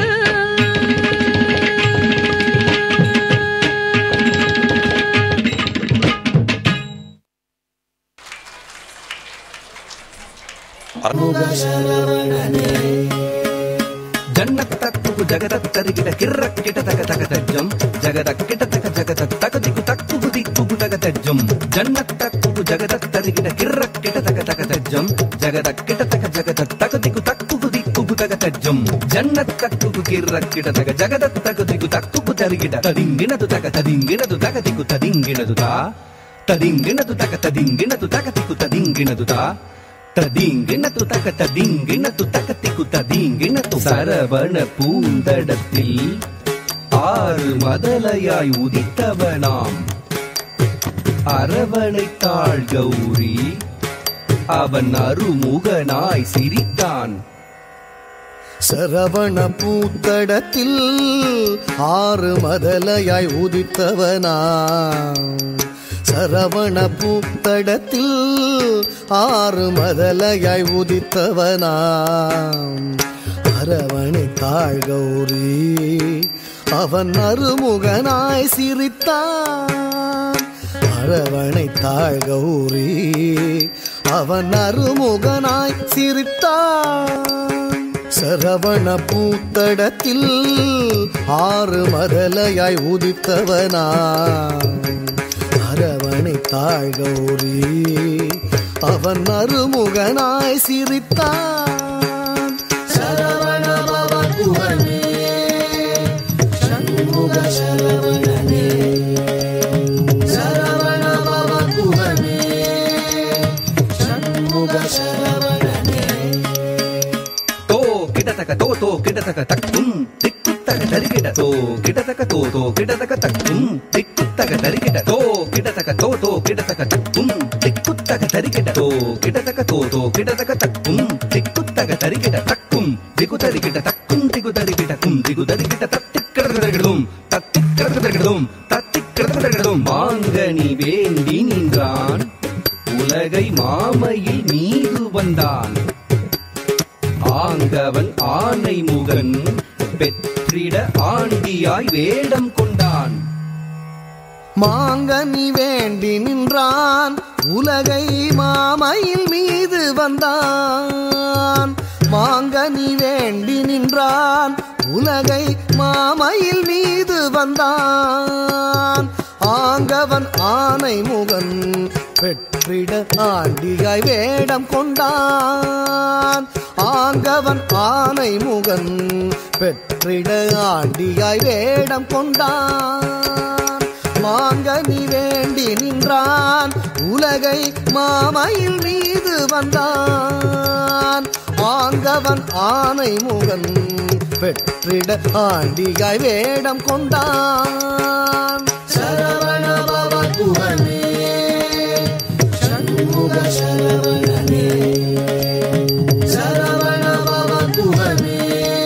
జన్నత్తక్కు జగదత్తరిగిట కిర్రక్కిట తగ తగ తజ్జం జగదక్కిట తగ జగద తగదికు తక్కుకు దిక్కుకు తగ తజ్జం జన్నత్తక్కు జగదత్తరిగిట కిర్రక్కిట తగ తగ తజ్జం జగదక్కిట తగ జగద తగదికు తక్కుకు దిక్కుకు తగ తజ్జం జన్నత్తక్కు కిర్రక్కిట తగ జగద తగదికు తక్కుకు తరిగిట తదింగినదు తగ తదింగినదు తగదికు తదింగినదు తా తదింగినదు తగ తదింగినదు తగదికు తదింగినదు తా ததீங்கினத்து தக ததீங்கினத்து தகத்திக்கு ததீங்கினத்து சரவண பூந்தடத்தில் ஆறு மதலையாய் உதித்தவனாம் அரவணைத்தாள் கௌரி அவன் அருமுகனாய் சிரித்தான் சரவண பூத்தடத்தில் ஆறு மதலையாய் உதித்தவனா சரவண பூத்தடத்தில் ஆறு மதலையாய் உதித்தவனா அரவணை தாழ் கௌரி அவன் அருமுகனாய் சிரித்தான் அரவணை தாழ் கௌரி அவன் அருமுகனாய் சிரித்தான் சரவண பூத்தடத்தில் ஆறு மதலையாய் உதித்தவனா அரவணை தாழ் கௌரி அவன் அருமுகனாய் சிரித்தான் சரவண பவன் புகழே சண்முக சரவணனே சரவண பவன் புகழே சண்முக சரவணனே தோ கிடதக தோ தோ கிடதக தக்கும் திக்குத்தக தரிகிட தோ கிடதக தோ தோ கிடதக தக்கும் திக்குத்தக தரிகிட தோ கிடதக தோ தோ கிடதக தக்கும் திக்குத்தக தரிகிட தோ கிடதக தோ தோ கிடதக தக்கும் திக்குத்தக தரிகிட தக்கும் திகு தரிகிட தக்கும் திகு தரிகிட கும் திகு தரிகிட தத்தி கிடதகிடும் தத்தி கிடதகிடும் தத்தி கிடதகிடும் மாங்கனி வேண்டி நின்றான் உலகை மாமையில் மீது வந்தான் ஆங்கவன் ஆனை முகன் பெற்றிட ஆண்டியாய் வேடம் கொண்டான் மாங்கனி வேண்டி நின்றான் உலகை மாமையில் மீது வந்தான் மாங்கனி வேண்டி நின்றான் உலகை மாமையில் மீது வந்தான் ஆங்கவன் ஆனை முகன் பெற்றிட ஆண்டியாய் வேடம் கொண்டான் ஆங்கவன் ஆனை முகன் பெற்றிட ஆண்டியாய் வேடம் கொண்டான் மாங்கனி வேண்டி நின்றான் உலகை மாமையில் மீது வந்தான் ஆங்கவன் ஆனை முகன் பெற்றிட ஆண்டியாய் வேடம் கொண்டான் சரவணபவ குகனே சண்முக சரவணனே சரவணபவ குகனே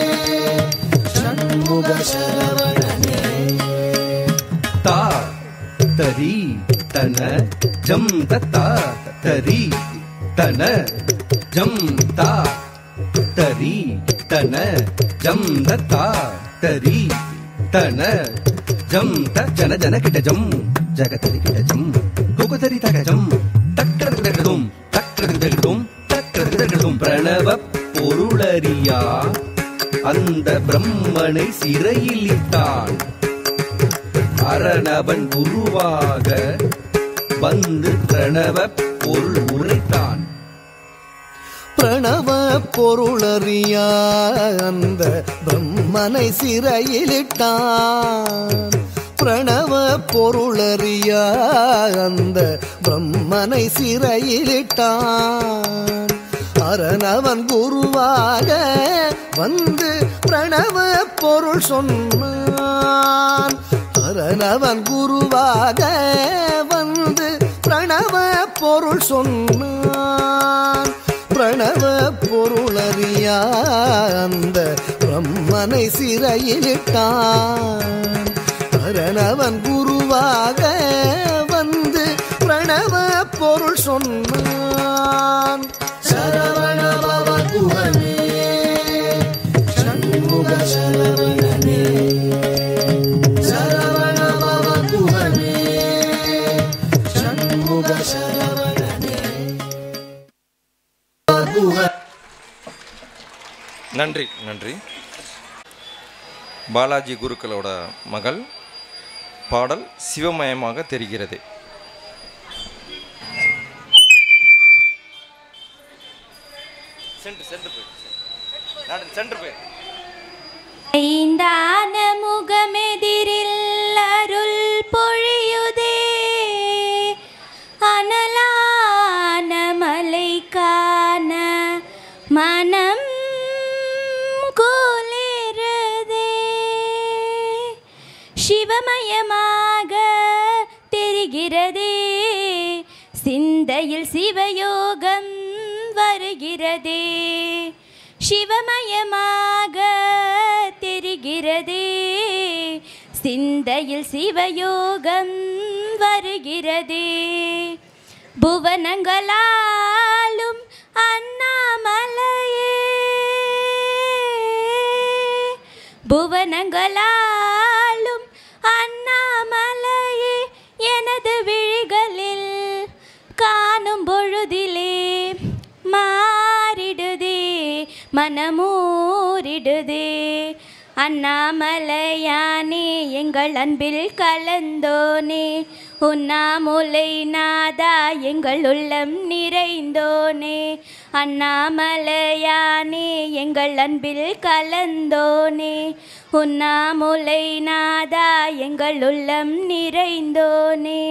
சண்முக சரவணனே ತಾ ತರಿ ತನ ಜಂ ತತ್ತ ತರಿ ತನ ಜಂ ತಾ ತರಿ ತನ ಜಂ ದತ್ತ ತರಿ ತನ ಜಂ ತ ಜನ ಜನ ಕಿಟ ಜಂ ಜಗತರಿ ಕಿಟ ಜಂ ಕುಕುತರಿ ತಗ ಜಂ தக்கர தகடும் தக்கர தகடும் தக்கர தகடும் பிரணவ பொருளறியா அந்த பிரம்மனை சிறையில் இட்டான் அரணவன் குருவாக வந்து பிரணவ பொருள் உரைத்தான் பிரணவ பொருளறியா அந்த பிரம்மனை சிறையிலிட்டான் பிரணவ பொருளறியா அந்த பிரம்மனை சிறையிலிட்டான் அரணவன் குருவாக வந்து பிரணவ பொருள் சொன்னான் அரணவன் குருவாக வந்து பிரணவ பொருள் சொன்னான் பிரணவ பொருளறியா அந்த பிரம்மனை சிறையிலிட்டான் அரணவன் குருவாக வந்து பிரணவ பொருள் சொன்னான் சரவணபவ குகனே சண்முக சரவணனே சரவணபவ குகனே சண்முக சரவணனே குக நன்றி நன்றி பாலாஜி குருக்களோட மகள் பாடல் சிவமயமாக தெரிகிறது சென்று சென்று போய் நாடு சென்று போய் ஐந்தான முகமெதிரில் அருள் பொழியுதே அனலான மலை காண மனம் குளிருதே சிவமயமாக தெரிகிறதே சிந்தையில் சிவயோகம் வருகிறதே சிவமயமாக தெரிகிறதே சிந்தையில் சிவயோகம் வருகிறதே புவனங்களாலும் அண்ணாமலையே புவனங்களாலும் அண்ணாமலையே எனது விழிகளில் காணும் பொழுதிலே மாறிடுதே மனமூரிடுதே அண்ணாமலையானே எங்கள் அன்பில் கலந்தோனே உண்ணாமுலை நாதா எங்கள் உள்ளம் நிறைந்தோனே அண்ணாமலையானே எங்கள் அன்பில் கலந்தோனே உண்ணாமுலை நாதா எங்கள் உள்ளம் நிறைந்தோனே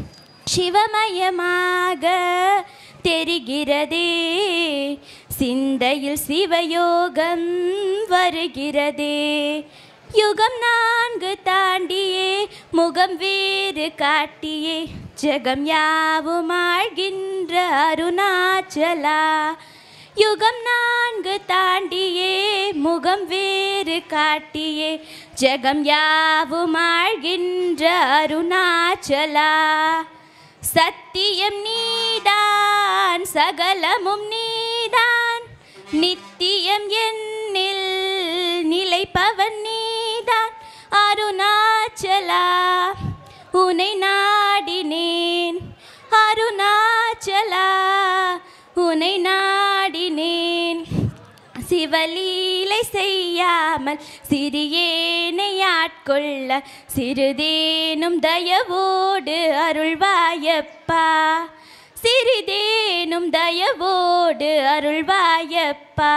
சிவமயமாக தெரிகிறதே சிந்தையில் சிவயோகம் வருகிறதே யுகம் நான்கு தாண்டியே முகம் வேறு காட்டியே ஜெகம் யாவும் ஆழ்கின்ற அருணாச்சலா யுகம் நான்கு தாண்டியே முகம் வேறு காட்டியே ஜெகம் யாவும் ஆழ்கின்ற அருணாச்சலா சத்தியம் நீதான் சகலமும் நீதான் நித்தியம் என்னில் நிலைப்பவன் நீதான் அருணாச்சலா உனை நாடினேன் அருணாச்சலா உனை நாடினேன் சிவ சிவலீலை செய்யாமல் சிறியேனை ஆட்கொள்ள சிறிதேனும் தயவோடு அருள்வாயப்பா சிறிதேனும் தயவோடு அருள்வாயப்பா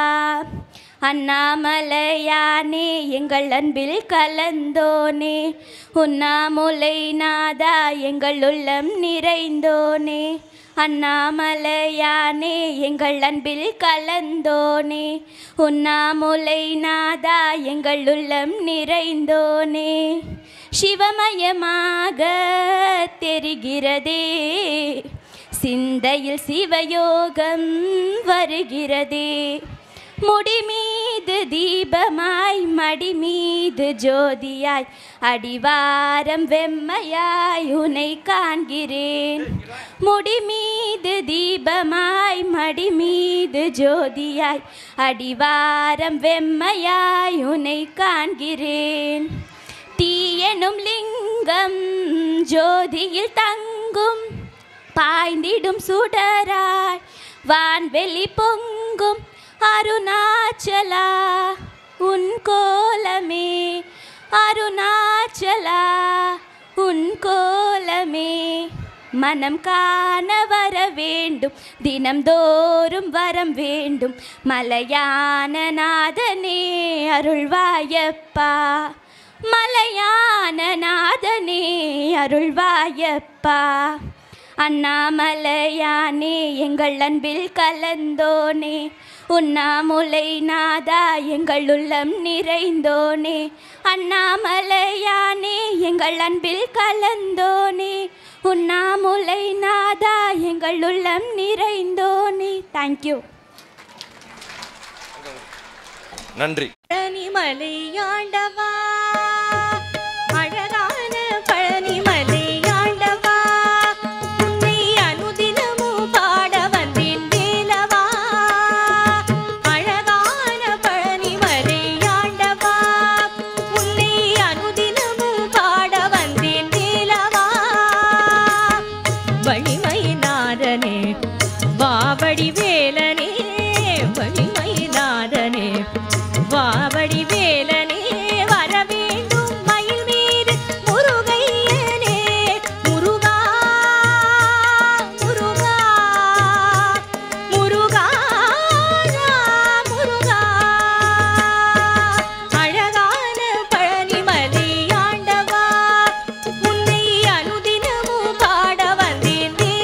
அண்ணாமலையானே எங்கள் அன்பில் கலந்தோனே உண்ணாமுலை நாதா எங்கள் உள்ளம் நிறைந்தோனே அண்ணாமலையானே எங்கள் அன்பில் கலந்தோனே உண்ணாமுலை நாதா எங்கள் உள்ளம் நிறைந்தோனே சிவமயமாக தெரிகிறதே சிந்தையில் சிவயோகம் வருகிறதே முடி மீது தீபமாய் மடி மீது ஜோதியாய் அடிவாரம் வெம்மையாய் உனை காண்கிறேன் முடி மீது தீபமாய் மடி மீது ஜோதியாய் அடிவாரம் வெம்மையாய் உனை காண்கிறேன் தீயனும் லிங்கம் ஜோதியில் தங்கும் பாய்ந்திடும் சுடராய் வான்வெளி பொங்கும் அருணாச்சலா உன் கோலமே அருணாச்சலா உன் கோலமே மனம் காண வர வேண்டும் தினம்தோறும் வரம் வேண்டும் மலையான நாதனே அருள்வாயப்பா மலையான நாதனே அருள்வாயப்பா அண்ணாமலையானே எங்கள் அன்பில் கலந்தோனே உண்ணாமுலை நாதா எங்கள் உள்ளம் நிறைந்தோனே அண்ணாமலையானே எங்கள் அன்பில் கலந்தோனே உண்ணாமுலை நாதா எங்கள் உள்ளம் நிறைந்தோனே தேங்க்யூ நன்றி பழனிமலையாண்டவா அழகான பழனிமலையாண்டவா உன்னை அனுதினமும் பாட வந்தேன் வேலவா அழகான பழனிமலையாண்டவா உன்னை அனுதினமும் பாட வந்தேன் வேலவா வழிமைநாதனே வாவடி வேலனே வழிமைநாதனே வாவடி வேலனே வர வேண்டும் மயில் மீது முருகையனே முருகா முருகா முருகா முருகா அழகான பழனிமலை ஆண்டவா உன்னை அனுதினமும் பாட வந்தேன்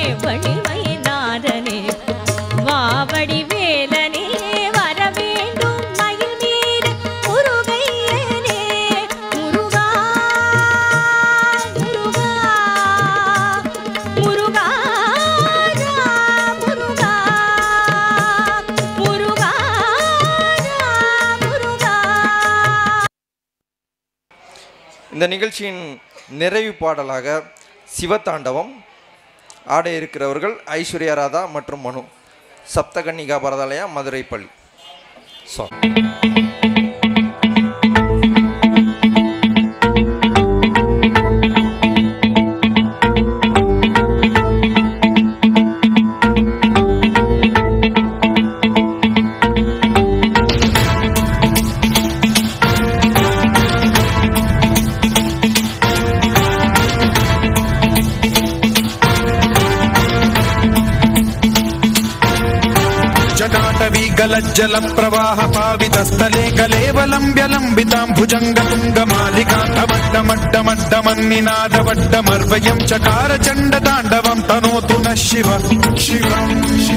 வடிமைநாதனே வாவடி வேலனே வர வேண்டும் மயில் மீது முருகையனே முருகா முருகா முருகா முருகா முருகா முருகா இந்த நிகழ்ச்சியின் நிறைவு பாடலாக சிவதாண்டவம் ஆட இருக்கிறவர்கள் ஐஸ்வர்யா ராதா மற்றும் மனு சப்தகன்னிகா பரதாலயா மதுரை பள்ளி சாங் जटाटवी गलज्जल प्रवाह पावितस्थले कलेवलम्ब्य लम्बितां भुजङ्गतुङ्गमालिकान्तमड्डमड्डमन्निनादवड्डमर्वयं चकार चण्डताण्डवं तनोतु नः शिव शिवम्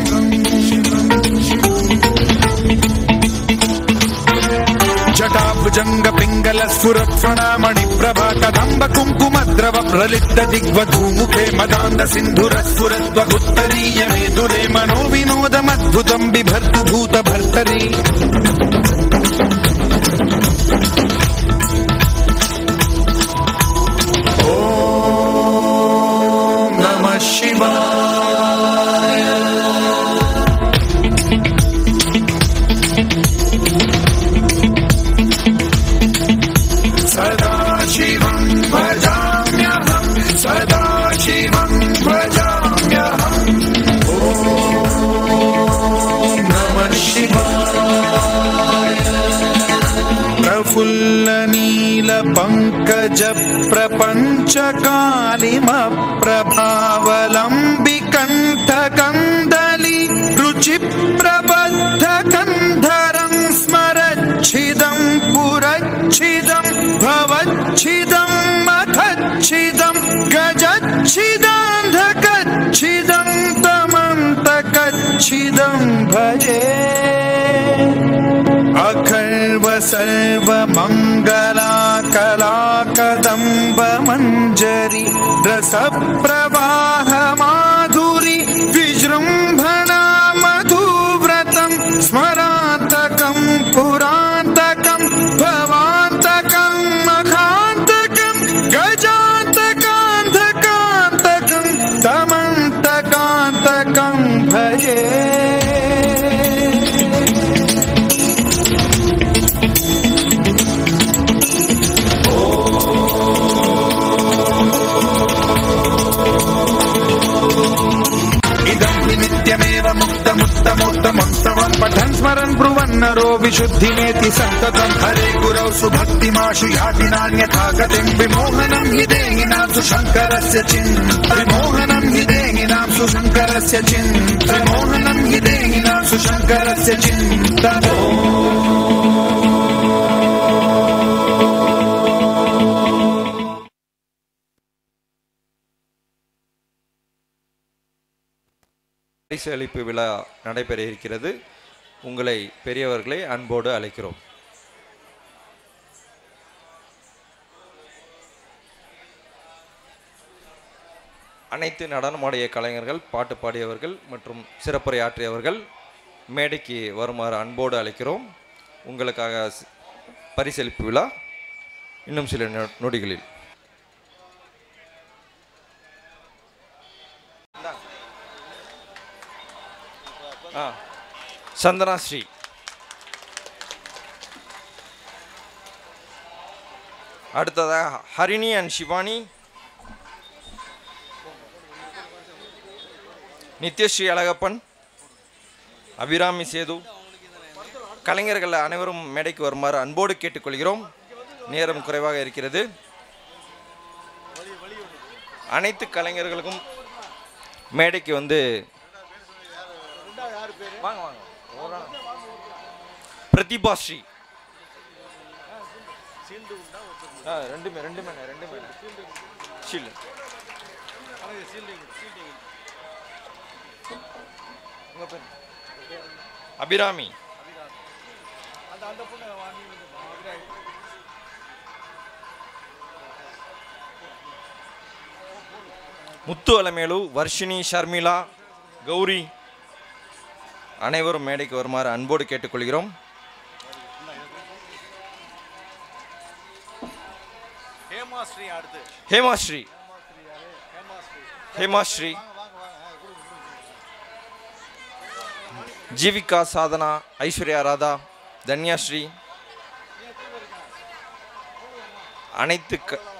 जटाभुजङ्ग पिङ्गल स्फुरत्फणामणि प्रभा कदम्ब कुङ्कुमद्रव प्रलिप्त दिग्वधूमुखे मदान्द सिन्धुरस्फुरद्वगुत्तरीय मेदुरे मनो विनोदमद्भुतं बिभर्तु भूत भर्तरी ॐ नमः शिवाय सदा शिवं भजाम्यहं सदा शिवं भजाम्यहम् ॐ नमः शिवाय प्रफुल्लनीलपङ्कज प्रपञ्चकालिमप्रभावलम्बिकण्ठकन्दलि रुचिप्रबद्धकन्धरं स्मरच्छिदं पुरच्छिदं भवच्छिदं मखच्छिदं गजच्छिदान्धकच्छिदं तमन्तकच्छिदं भजे अखर्व सर्वमङ्गला कलाकदम्ब मञ्जरि रसप्रवाह माधुरि विजृम्भणा मधुव्रतं स्मरान्तकं पुरान्तकं भवान्तकं मखान्तकं गजान्तकान्धकान्तकं तमन्तकान्तकं भजे इदं हि नित्यमेव मुक्तमुत्तमोत्तमोत्तमं पठन् स्मरन् ब्रुवन्नरो विशुद्धिमेति सन्ततं हरे गुरौ सुभक्तिमाशु याति नान्यथा गतिं विमोहनं हि देहिनां सुशङ्करस्य चिन्त विमोहनं हि देहिनां सुशङ्करस्य चिन्त विमोहनं हि देहिनां सुशङ्करस्य चिन्त பரிசு அளிப்பு விழா நடைபெற இருக்கிறது உங்களை பெரியவர்களை அன்போடு அழைக்கிறோம் அனைத்து நடனமாடிய கலைஞர்கள் பாட்டு பாடியவர்கள் மற்றும் சிறப்புரையாற்றியவர்கள் மேடைக்கு வருமாறு அன்போடு அழைக்கிறோம் உங்களுக்காக ஸ்- பரிசளிப்பு விழா இன்னும் சில நொ- நொடிகளில் ஆ சந்தனா ஸ்ரீ அடுத்ததாக ஹரிணி அண்ட் சிவானி நித்யஸ்ரீ அழகப்பன் அபிராமி சேது கலைஞர்கள் அனைவரும் மேடைக்கு வருமாறு அன்போடு கேட்டுக்கொள்கிறோம் நேரம் குறைவாக இருக்கிறது அனைத்து கலைஞர்களுக்கும் மேடைக்கு வந்து வாங்க வாங்க ஒரு ஆள். பிரதிபா ஸ்ரீ ஆ ரெண்டுமே ரெண்டுமே ரெண்டுமே ஷீல்டு அபிராமி முத்து அலமேலு வர்ஷினி ஷர்மிளா கௌரி அனைவரும் மேடைக்கு வருமாறு அன்போடு கேட்டுக்கொள்கிறோம் ஹேமாஸ்ரீ அடுத்து ஹேமாஸ்ரீ ஹேமாஸ்ரீ ஜீவிகா சாதனா ஐஸ்வர்யா ராதா தன்யாஸ்ரீ அனைத்து க